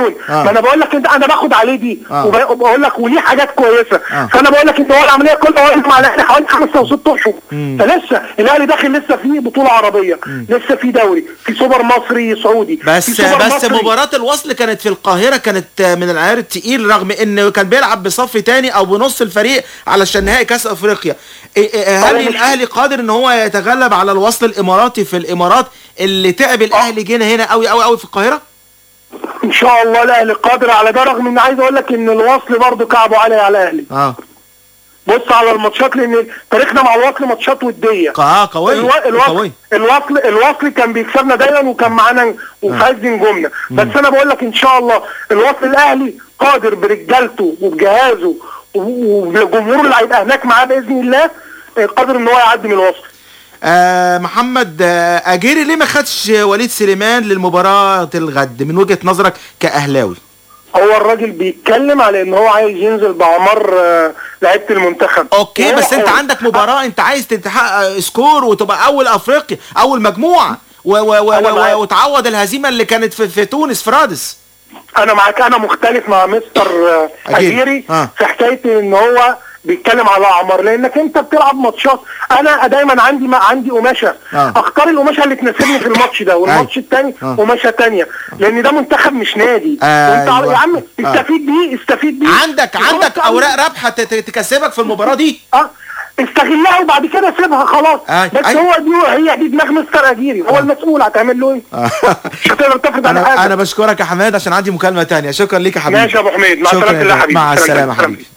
جون آه. ما انا بقول لك انت انا باخد عليه دي آه. وب- وبقول لك وليه حاجات كويسه آه. فانا بقول لك انت هو العمليه كلها واقف مع الاهلي حوالي خمس او ست اشهر مم. فلسه الاهلي داخل لسه في بطوله عربيه لسه في دوري في سوبر مصري سعودي في بس سوبر بس مصري. مباراة الوصل كانت في القاهرة كانت من العيار التقيل رغم انه كان بيلعب بصف تاني او بنص الفريق علشان نهائي كاس افريقيا إيه- إيه، هل هو مش- الاهلي قادر ان هو يتغلب على الوصل الاماراتي في الامارات اللي تعب الاهلي جينا هنا قوي قوي قوي في القاهرة ان شاء الله الاهلي قادر على ده رغم ان عايز اقول لك ان الوصل برضه كعبه علي على الاهلي اه بص على الماتشات لان تاريخنا مع الوصل ماتشات وديه اه قوية الو... الوصل قوية الوصل الوصل كان بيكسبنا دايما وكان معانا وفي عز نجومنا بس انا بقول لك ان شاء الله الوصل الاهلي قادر برجالته وبجهازه و- وبالجمهور اللي هيبقى هناك معاه باذن الله آه، قادر ان هو يعدي من الوصل آه محمد آه اجيري ليه ما خدش وليد سليمان للمباراة الغد من وجهة نظرك كاهلاوي هو الراجل بيتكلم على ان هو عايز ينزل باعمار آه، لعيبه المنتخب اوكي وهو بس انت حر. عندك مباراة انت عايز تحقق سكور وتبقى اول افريقيا اول مجموعة و و و أنا و معاك. وتعوض الهزيمة اللي كانت في, في تونس في رادس انا معاك انا مختلف مع مستر آه، أكيد. اجيري آه. في حكايه ان هو بيتكلم على اعمار لانك انت بتلعب ماتشات انا دايما عندي ما عندي قماشه آه. اختار القماشه اللي تناسبني في الماتش ده والماتش الثاني آه. قماشه ثانيه لان ده منتخب مش نادي وانت أيوة. يا عم آه. استفيد بيه استفيد بيه عندك عندك اوراق رابحة ت- ت- تكسبك في المباراة دي اه استغلها وبعد كده سيبها خلاص آه. بس أيوة. هو دي هي دي دماغ مستر اجيري هو المسؤول هتعمل له ايه مش هتقدر تفرض على انا حاجه انا بشكرك يا حماد عشان عندي مكالمة تانية شكرا ليك يا حبيبي ماشي يا ابو حميد مع شكراً سلامه الله يا حبيبي مع سلام السلامة سلام. حبيبي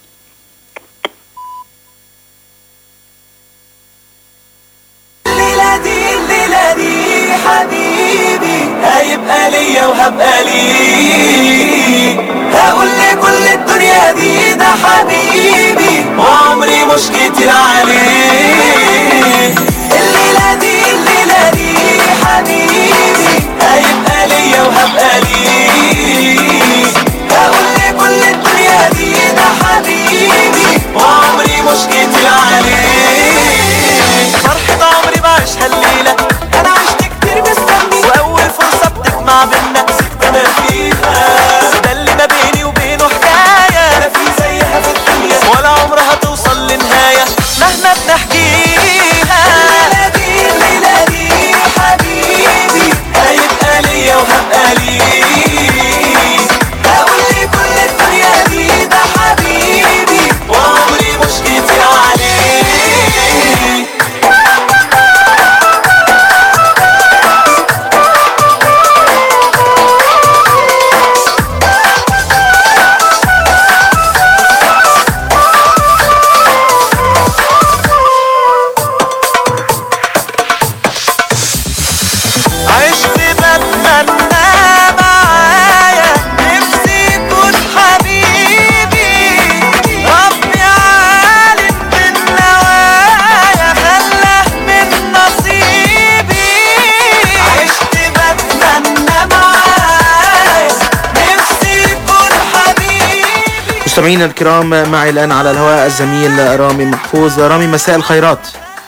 الليلة دي الليلة دي حبيبي هيبقى ليا وهبقى ليه هقول لكل الدنيا دي ده حبيبي وعمري مش كتير عليه الليلة دي الليلة دي حبيبي هيبقى ليا وهبقى ليه هقول لكل الدنيا دي ده حبيبي وعمري مش كتير عليه فرحة عمري بعيشها الليلة أنا عشت كتير مستني وأول فرصة بتجمع بينا سبتنا فيها ده اللي ما بيني وبينه حكاية لا في زيها في الدنيا ولا عمرها توصل لنهاية مهما بنحكيها الليلة دي الليلة دي حبيبي هيبقى ليا وهبقى ليه هقول لكل الدنيا دي ده حبيبي وعمري مش كتير عليه عشت بتمنى معايا نفسي يكون حبيبي ربي عالم بالنوايا خلاه من نصيبي عشت بتمنى معايا نفسي يكون حبيبي مستمعينا الكرام معي الآن على الهواء الزميل رامي محفوظ رامي مساء الخيرات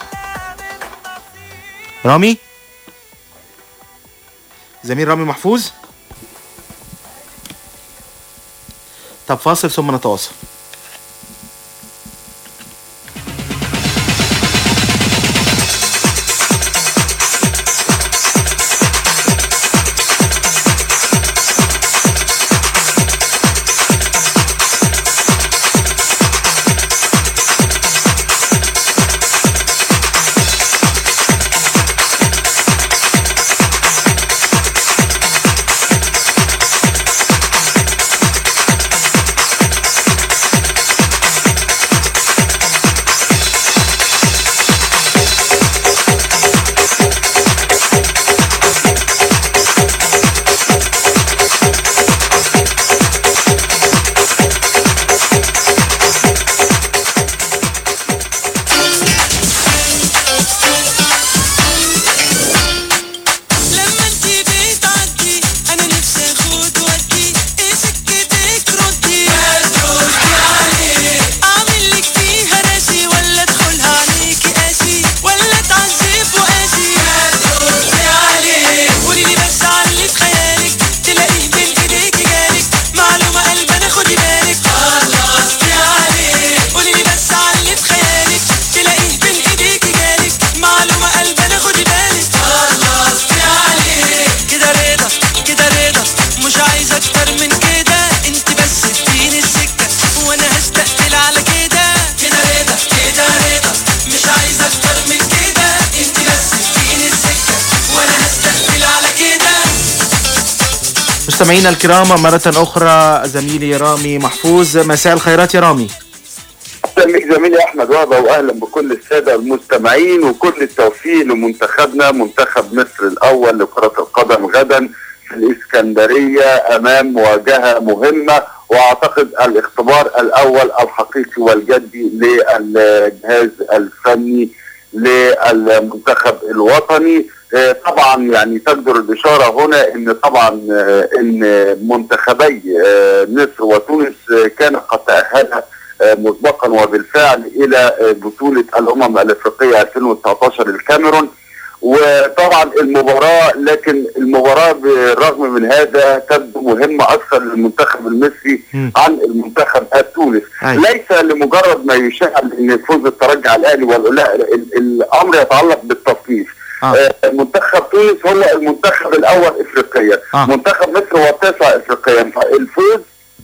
رامي زميل رامي محفوظ طب فاصل ثم نتواصل مستمعينا الكرام مرة أخرى زميلي رامي محفوظ مساء الخيرات يا رامي اهلا بك زميلي احمد وهبه واهلا بكل الساده المستمعين وكل التوفيق لمنتخبنا منتخب مصر الاول لكره القدم غدا في الاسكندريه امام مواجهه مهمه واعتقد الاختبار الاول الحقيقي والجدي للجهاز الفني للمنتخب الوطني آه، طبعا يعني تقدر الاشاره هنا ان طبعا آه، ان منتخبي آه، مصر وتونس آه، كان قد تاهلا آه، مسبقا وبالفعل الى آه، بطوله الامم الافريقيه 2019 الكاميرون وطبعا المباراه لكن المباراه بالرغم من هذا تبدو مهمه اكثر للمنتخب المصري عن المنتخب التونسي ليس لمجرد ما يشاهد ان فوز الترجي على الاهلي ولا لا ال- الامر يتعلق بالتصنيف آه. منتخب تونس هو المنتخب الاول افريقيا آه. منتخب مصر هو التاسع افريقيا فالفوز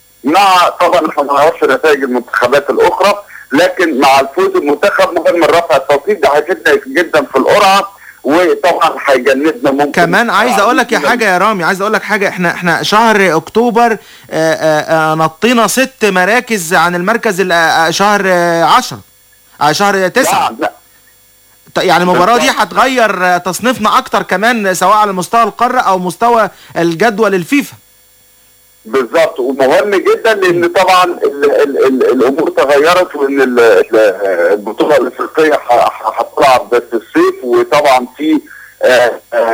مع طبعا احنا ما نعرفش نتائج المنتخبات الاخرى لكن مع الفوز المنتخب مهم رفع التصنيف ده هيفيدنا جدا في القرعه وطبعا هيجنبنا ممكن كمان عايز اقول لك يا حاجه يا رامي عايز اقول لك حاجه احنا احنا شهر اكتوبر آه، آه، آه، نطينا ست مراكز عن المركز ال- آه، شهر آه، عشرة آه، شهر تسعة ط- يعني المباراة دي هتغير آه، تصنيفنا اكتر كمان سواء على مستوى القارة او مستوى الجدول الفيفا بالظبط ومهم جدا لان طبعا ال ال ال الامور تغيرت وان ال- ال- البطوله الافريقيه ح- ح- هتلعب في الصيف وطبعا في آه،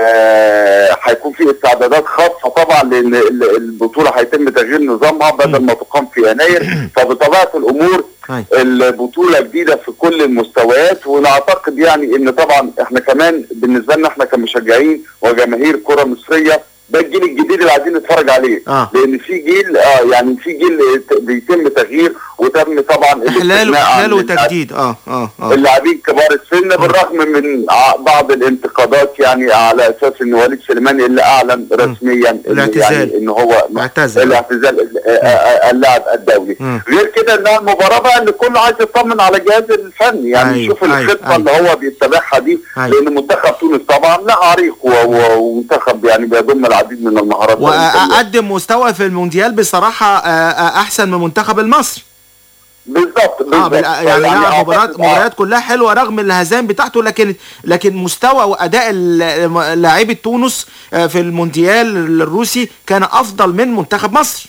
آه، هيكون في استعدادات خاصه طبعا لان ال- البطوله هيتم تغيير نظامها بدل ما تقام في يناير فبطبيعه الامور البطوله جديده في كل المستويات ونعتقد يعني ان طبعا احنا كمان بالنسبه لنا احنا كمشجعين وجماهير كره مصريه ده الجيل الجديد اللي عايزين نتفرج عليه آه. لان في جيل اه يعني في جيل ت- بيتم تغيير وتم طبعا احلال الاستغناء عن احلال وتجديد اه اه اه اللاعبين كبار السن بالرغم من ع- بعض الانتقادات يعني على اساس ان وليد سليماني اللي اعلن رسميا إن الاعتزال. يعني ان هو اعتزل. الاعتزال ال- آه، آه، اللاعب الدولي مم. غير كده انها المباراه بقى اللي كله عايز يطمن على الجهاز الفني يعني أيوة، يشوف أيوة، الخطه أيوة. اللي هو بيتبعها دي أيوة. لان منتخب تونس طبعا لا عريق و- و- ومنتخب يعني بيضم العديد من المهارات والإمكانيات. واقدم مستوى في المونديال بصراحة آه، آه، احسن من منتخب المصري بالظبط اه بالظبط. بال- يعني لعب أعتقد- مباريات آه. مباريات كلها حلوه رغم الهزائم بتاعته لكن لكن مستوى واداء ال- لاعبي تونس آه، في المونديال الروسي كان افضل من منتخب مصر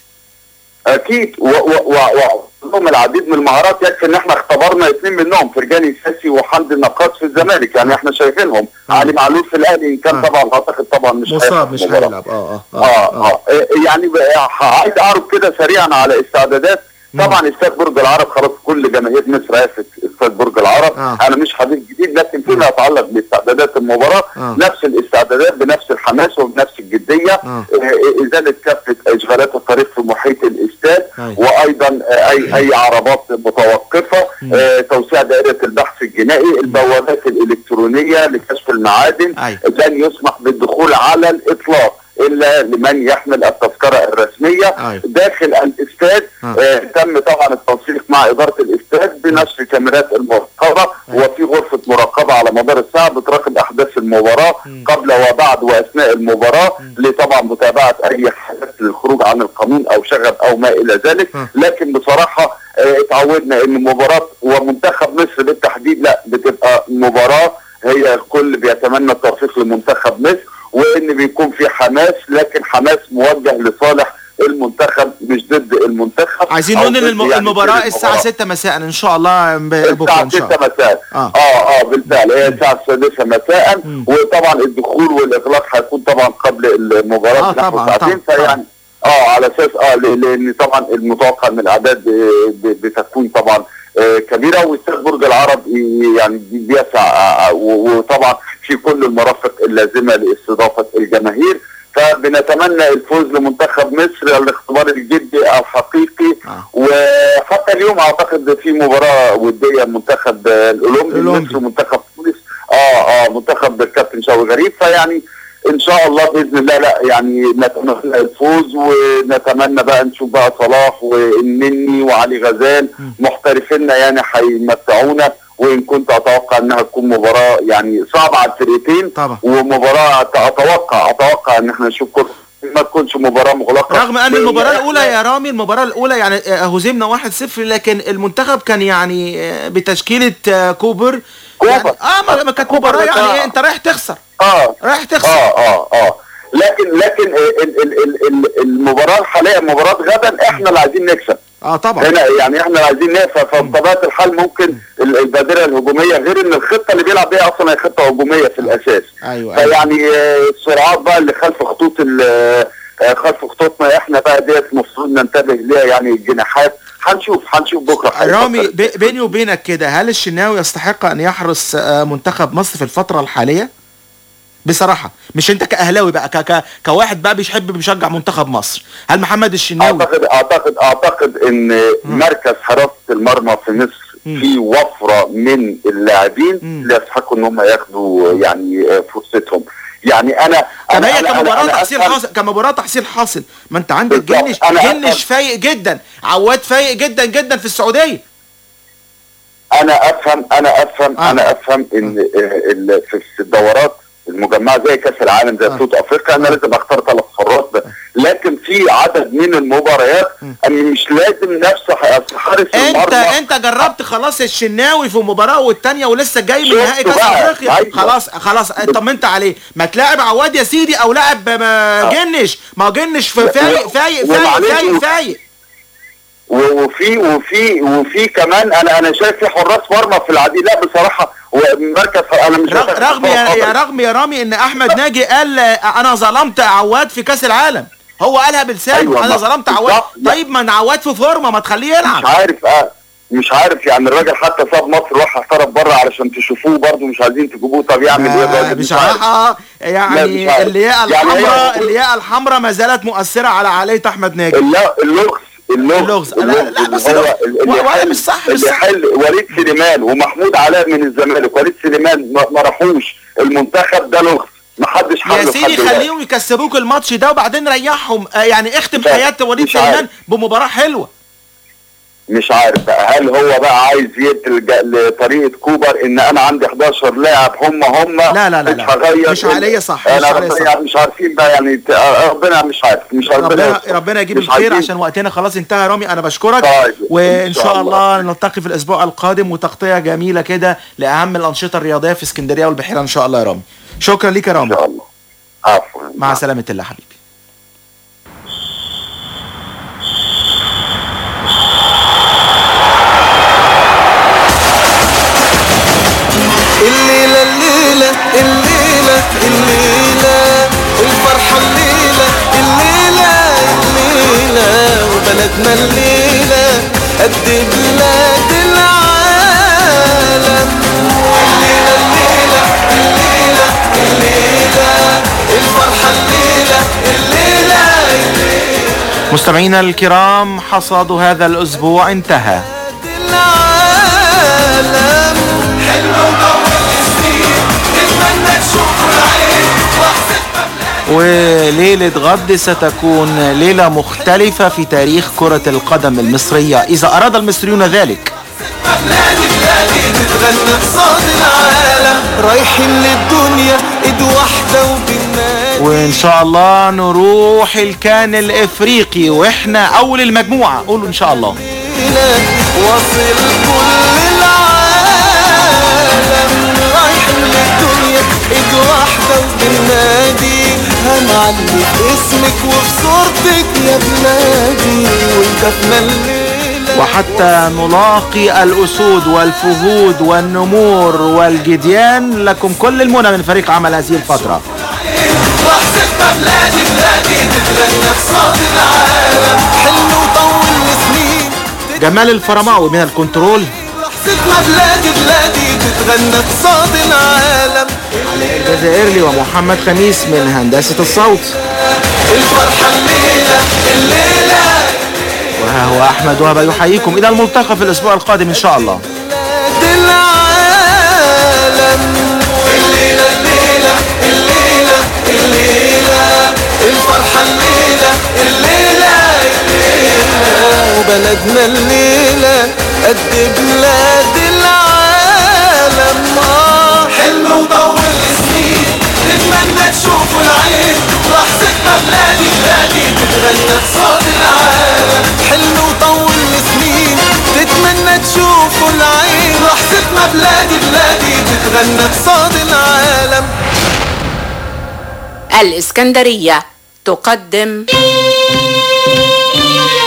اكيد و و و و لهم العديد من المهارات يكفي ان احنا اختبرنا اثنين منهم فرجاني ساسي وحمدي النقاط في الزمالك يعني احنا شايفينهم علي معلول في الاهلي ان كان طبعا اعتقد طبعا مش مصاب هيلعب مش المباراة. هيلعب اه اه اه اه إيه، يعني بقى عايز اعرض كده سريعا على استعدادات طبعا استاد برج العرب خلاص كل جماهير مصر عرفت استاد برج العرب آه. انا مش حديث جديد لكن فيما يتعلق باستعدادات المباراه آه. نفس الاستعدادات بنفس الحماس وبنفس الجديه آه. آه، ازاله كافه اشغالات الطريق في محيط الاستاد أيوة. وايضا آه، اي اي عربات متوقفه آه، توسيع دائره البحث الجنائي البوابات الالكترونيه لكشف المعادن أيوة. لن يسمح بالدخول على الاطلاق الا لمن يحمل التذكره الرسميه أيوة. داخل الاستاد آه. آه تم طبعا التنسيق مع اداره الاستاد بنشر كاميرات المراقبه وفي غرفه مراقبه على مدار الساعه بتراقب احداث المباراه قبل وبعد واثناء المباراه لطبعا متابعه اي حدث للخروج عن القانون او شغب او ما الى ذلك لكن بصراحه آه، اتعودنا ان مباراه ومنتخب مصر بالتحديد لا بتبقى مباراه هي الكل بيتمنى التوفيق لمنتخب مصر وان بيكون في حماس لكن حماس موجه لصالح المنتخب مش ضد المنتخب عايزين أو نقول ان ضد الم- يعني المباراة سير الساعة 6 مساء ان شاء الله ب- بكرة الساعة ان شاء 6 الله مساء آه. اه اه بالفعل هي الساعة السادسة مساء وطبعا الدخول والإغلاق هيكون طبعا قبل المباراة آه، بنحو طبعاً، ساعتين طبعاً، فيعني اه على اساس اه ل- لان طبعا المتوقع ان الاعداد آه، ب- بتكون طبعا آه، كبيره واستاد برج العرب ي- يعني بي- بيسع آه، و- وطبعا في كل المرافق اللازمه لاستضافه الجماهير فبنتمنى الفوز لمنتخب مصر الاختبار الجدي الحقيقي وحتى اليوم اعتقد في مباراه وديه منتخب آه، الاولمبي مصر ومنتخب تونس اه اه منتخب الكابتن شوقي غريب فيعني ان شاء الله باذن الله لا يعني نتمنى الفوز ونتمنى بقى نشوف بقى صلاح والنني وعلي غزال محترفينا يعني هيمتعونا وان كنت اتوقع انها تكون مباراه يعني صعبه على الفرقتين طبعا ومباراه اتوقع اتوقع ان احنا نشوف كره ما تكونش مباراه مغلقه رغم ان المباراه الاولى يا رامي المباراه الاولى يعني آه، هزمنا 1-0 لكن المنتخب كان يعني آه، بتشكيله آه، كوبر يعني اه ما ما كانت مباراه يعني آه. إيه، انت رايح تخسر اه رايح تخسر اه اه اه لكن لكن ال- ال- ال- ال- المباراه الحاليه مباراه غدا احنا اللي عايزين نكسب اه طبعا هنا يعني احنا اللي عايزين نكسب فبطبيعه الحال ممكن ال- البادره الهجوميه غير ان الخطه اللي بيلعب بيها اصلا هي خطه هجوميه في الاساس ايوه فيعني آه، السرعات بقى اللي خلف خطوط ال- آه، خلف خطوطنا احنا بقى ديت المفروض ننتبه ليها يعني الجناحات هنشوف هنشوف بكره هيفكر رامي بي- بيني وبينك كده هل الشناوي يستحق ان يحرس آه، منتخب مصر في الفتره الحاليه بصراحه مش انت كاهلاوي بقى ك ك كواحد بقى بيحب بيشجع منتخب مصر هل محمد الشناوي اعتقد اعتقد اعتقد ان مركز حراسه المرمى في مصر في وفره من اللاعبين اللي يستحقوا ان هم ياخدوا يعني آه، فرصتهم يعني انا طب انا هي أنا- كمباراه أنا- أنا تحصيل أفهم- حاصل كمباراه تحصيل حاصل ما انت عندك بالظبط. جنش أنا جنش أفهم. فايق جدا عواد فايق جدا جدا في السعوديه انا افهم انا افهم آه. انا افهم ان آه، ال- في في الدورات المجمعه زي كاس العالم زي بطوله افريقيا انا لازم اختار ثلاث حراس ب- لكن في عدد من المباريات انا مش لازم نفس ح- حارس انت المرمى انت جربت خلاص الشناوي في مباراه والتانيه ولسه جاي من شفته نهائي كاس بقى. افريقيا أيوة. خلاص خلاص طمنت عليه ما تلاعب عواد يا سيدي او لاعب ما جنش ما هو جنش في- فايق فايق فايق ومعلش فايق و- فايق و- وفي وفي وفي كمان انا انا شايف في حراس مرمى في العديد لا بصراحه ومركز انا مش رغ- شايف رغم يا, خطر. يا رغم يا رامي ان احمد ناجي قال آه، انا ظلمت عواد في كاس العالم هو قالها بلسانه أيوة، انا ما- ظلمت عواد بالظبط. طيب ما أنا عواد في فورمه ما تخليه يلعب مش عارف اه مش عارف يعني الراجل حتى ساب مصر راح احترف بره علشان تشوفوه برضه مش عايزين تجيبوه طب يعمل ايه الراجل مش عارف بصراحه لا، يعني مش عارف. اللياقه يعني هي- الحمراء اللياقه الحمراء ما زالت مؤثره على عقليه احمد ناجي الل- اللغز اللغز اللغز. لا، اللغز لا، بس اللي هو اللغز. اللي ولا يحل- مش صح، مش اللي صح. يحل وليد سليمان ومحمود علاء من الزمالك وليد سليمان ما ما راحوش المنتخب ده لغز ما حدش حله يا لحد سيدي دلوقتي. خليهم يكسبوك الماتش ده وبعدين ريحهم آه، يعني اختم مش حياه وليد مش عارف. سليمان بمباراه حلوه مش عارف بقى هل هو بقى عايز يلجأ لطريقه كوبر ان انا عندي 11 لاعب هم هم لا لا لا مش لا. هغير مش عقلية صح، مش انا عقلية ربنا صح. مش عارفين بقى يعني ت- ربنا مش عارف مش ربنا يستر. ربنا يجيب مش الخير عايزين- عشان وقتنا خلاص انتهى يا رامي انا بشكرك طيب، وان إن شاء شاء الله نلتقي في الاسبوع القادم وتغطيه جميله كده لاهم الانشطه الرياضيه في اسكندريه والبحيره ان شاء الله يا رامي شكرا ليك يا رامي ان شاء الله عفوا مع سلامه الله حبيبي الليلة الليلة الليلة الليلة الفرحة الليلة الليلة الليلة وبلدنا الليلة قد بلاد العالم الليلة الليلة الليلة الليلة الفرحة الليلة الليلة مستمعينا الكرام حصاد هذا الاسبوع انتهى العالم حلو وطول السنين نتمنى تشوف العين وليلة غد ستكون ليلة مختلفة في تاريخ كرة القدم المصرية إذا أراد المصريون ذلك بلادي بلادي تتغنى قصاد العالم رايحين للدنيا ايد واحدة وبالنادي وإن شاء الله نروح الكان الإفريقي وإحنا أول المجموعة قولوا إن شاء الله واصل كل العالم رايحين للدنيا ايد واحدة وبالنادي هنعلي اسمك وفي صورتك يا بلادي وانتفنا الليلة وحتى نلاقي الأسود والفهود والنمور والجديان لكم كل المنى من فريق عمل هذه الفترة لحظة بلادي بلادي تتغنى قصاد العالم حلم وطول سنين جمال الفرماوي من الكنترول لحظة ما بلادي بلادي تتغنى قصاد العالم الجزائري ومحمد خميس من هندسة الصوت الفرحة الليلة الليلة وها هو أحمد وهبة يحييكم إلى الملتقى في الأسبوع القادم إن شاء الله بلاد العالم الليلة الليلة الليلة الليلة الفرحة الليلة الليلة الليلة وبلدنا الليلة قد بلاد العالم آه حلم وطول سنين نتمنى تشوفوا العين لحظة ما بلادي بلادي تتغنى بصوت العالم حلم وطول سنين تتمنى تشوفوا العين لحظة ما بلادي بلادي تتغنى بصوت العالم الإسكندرية تقدم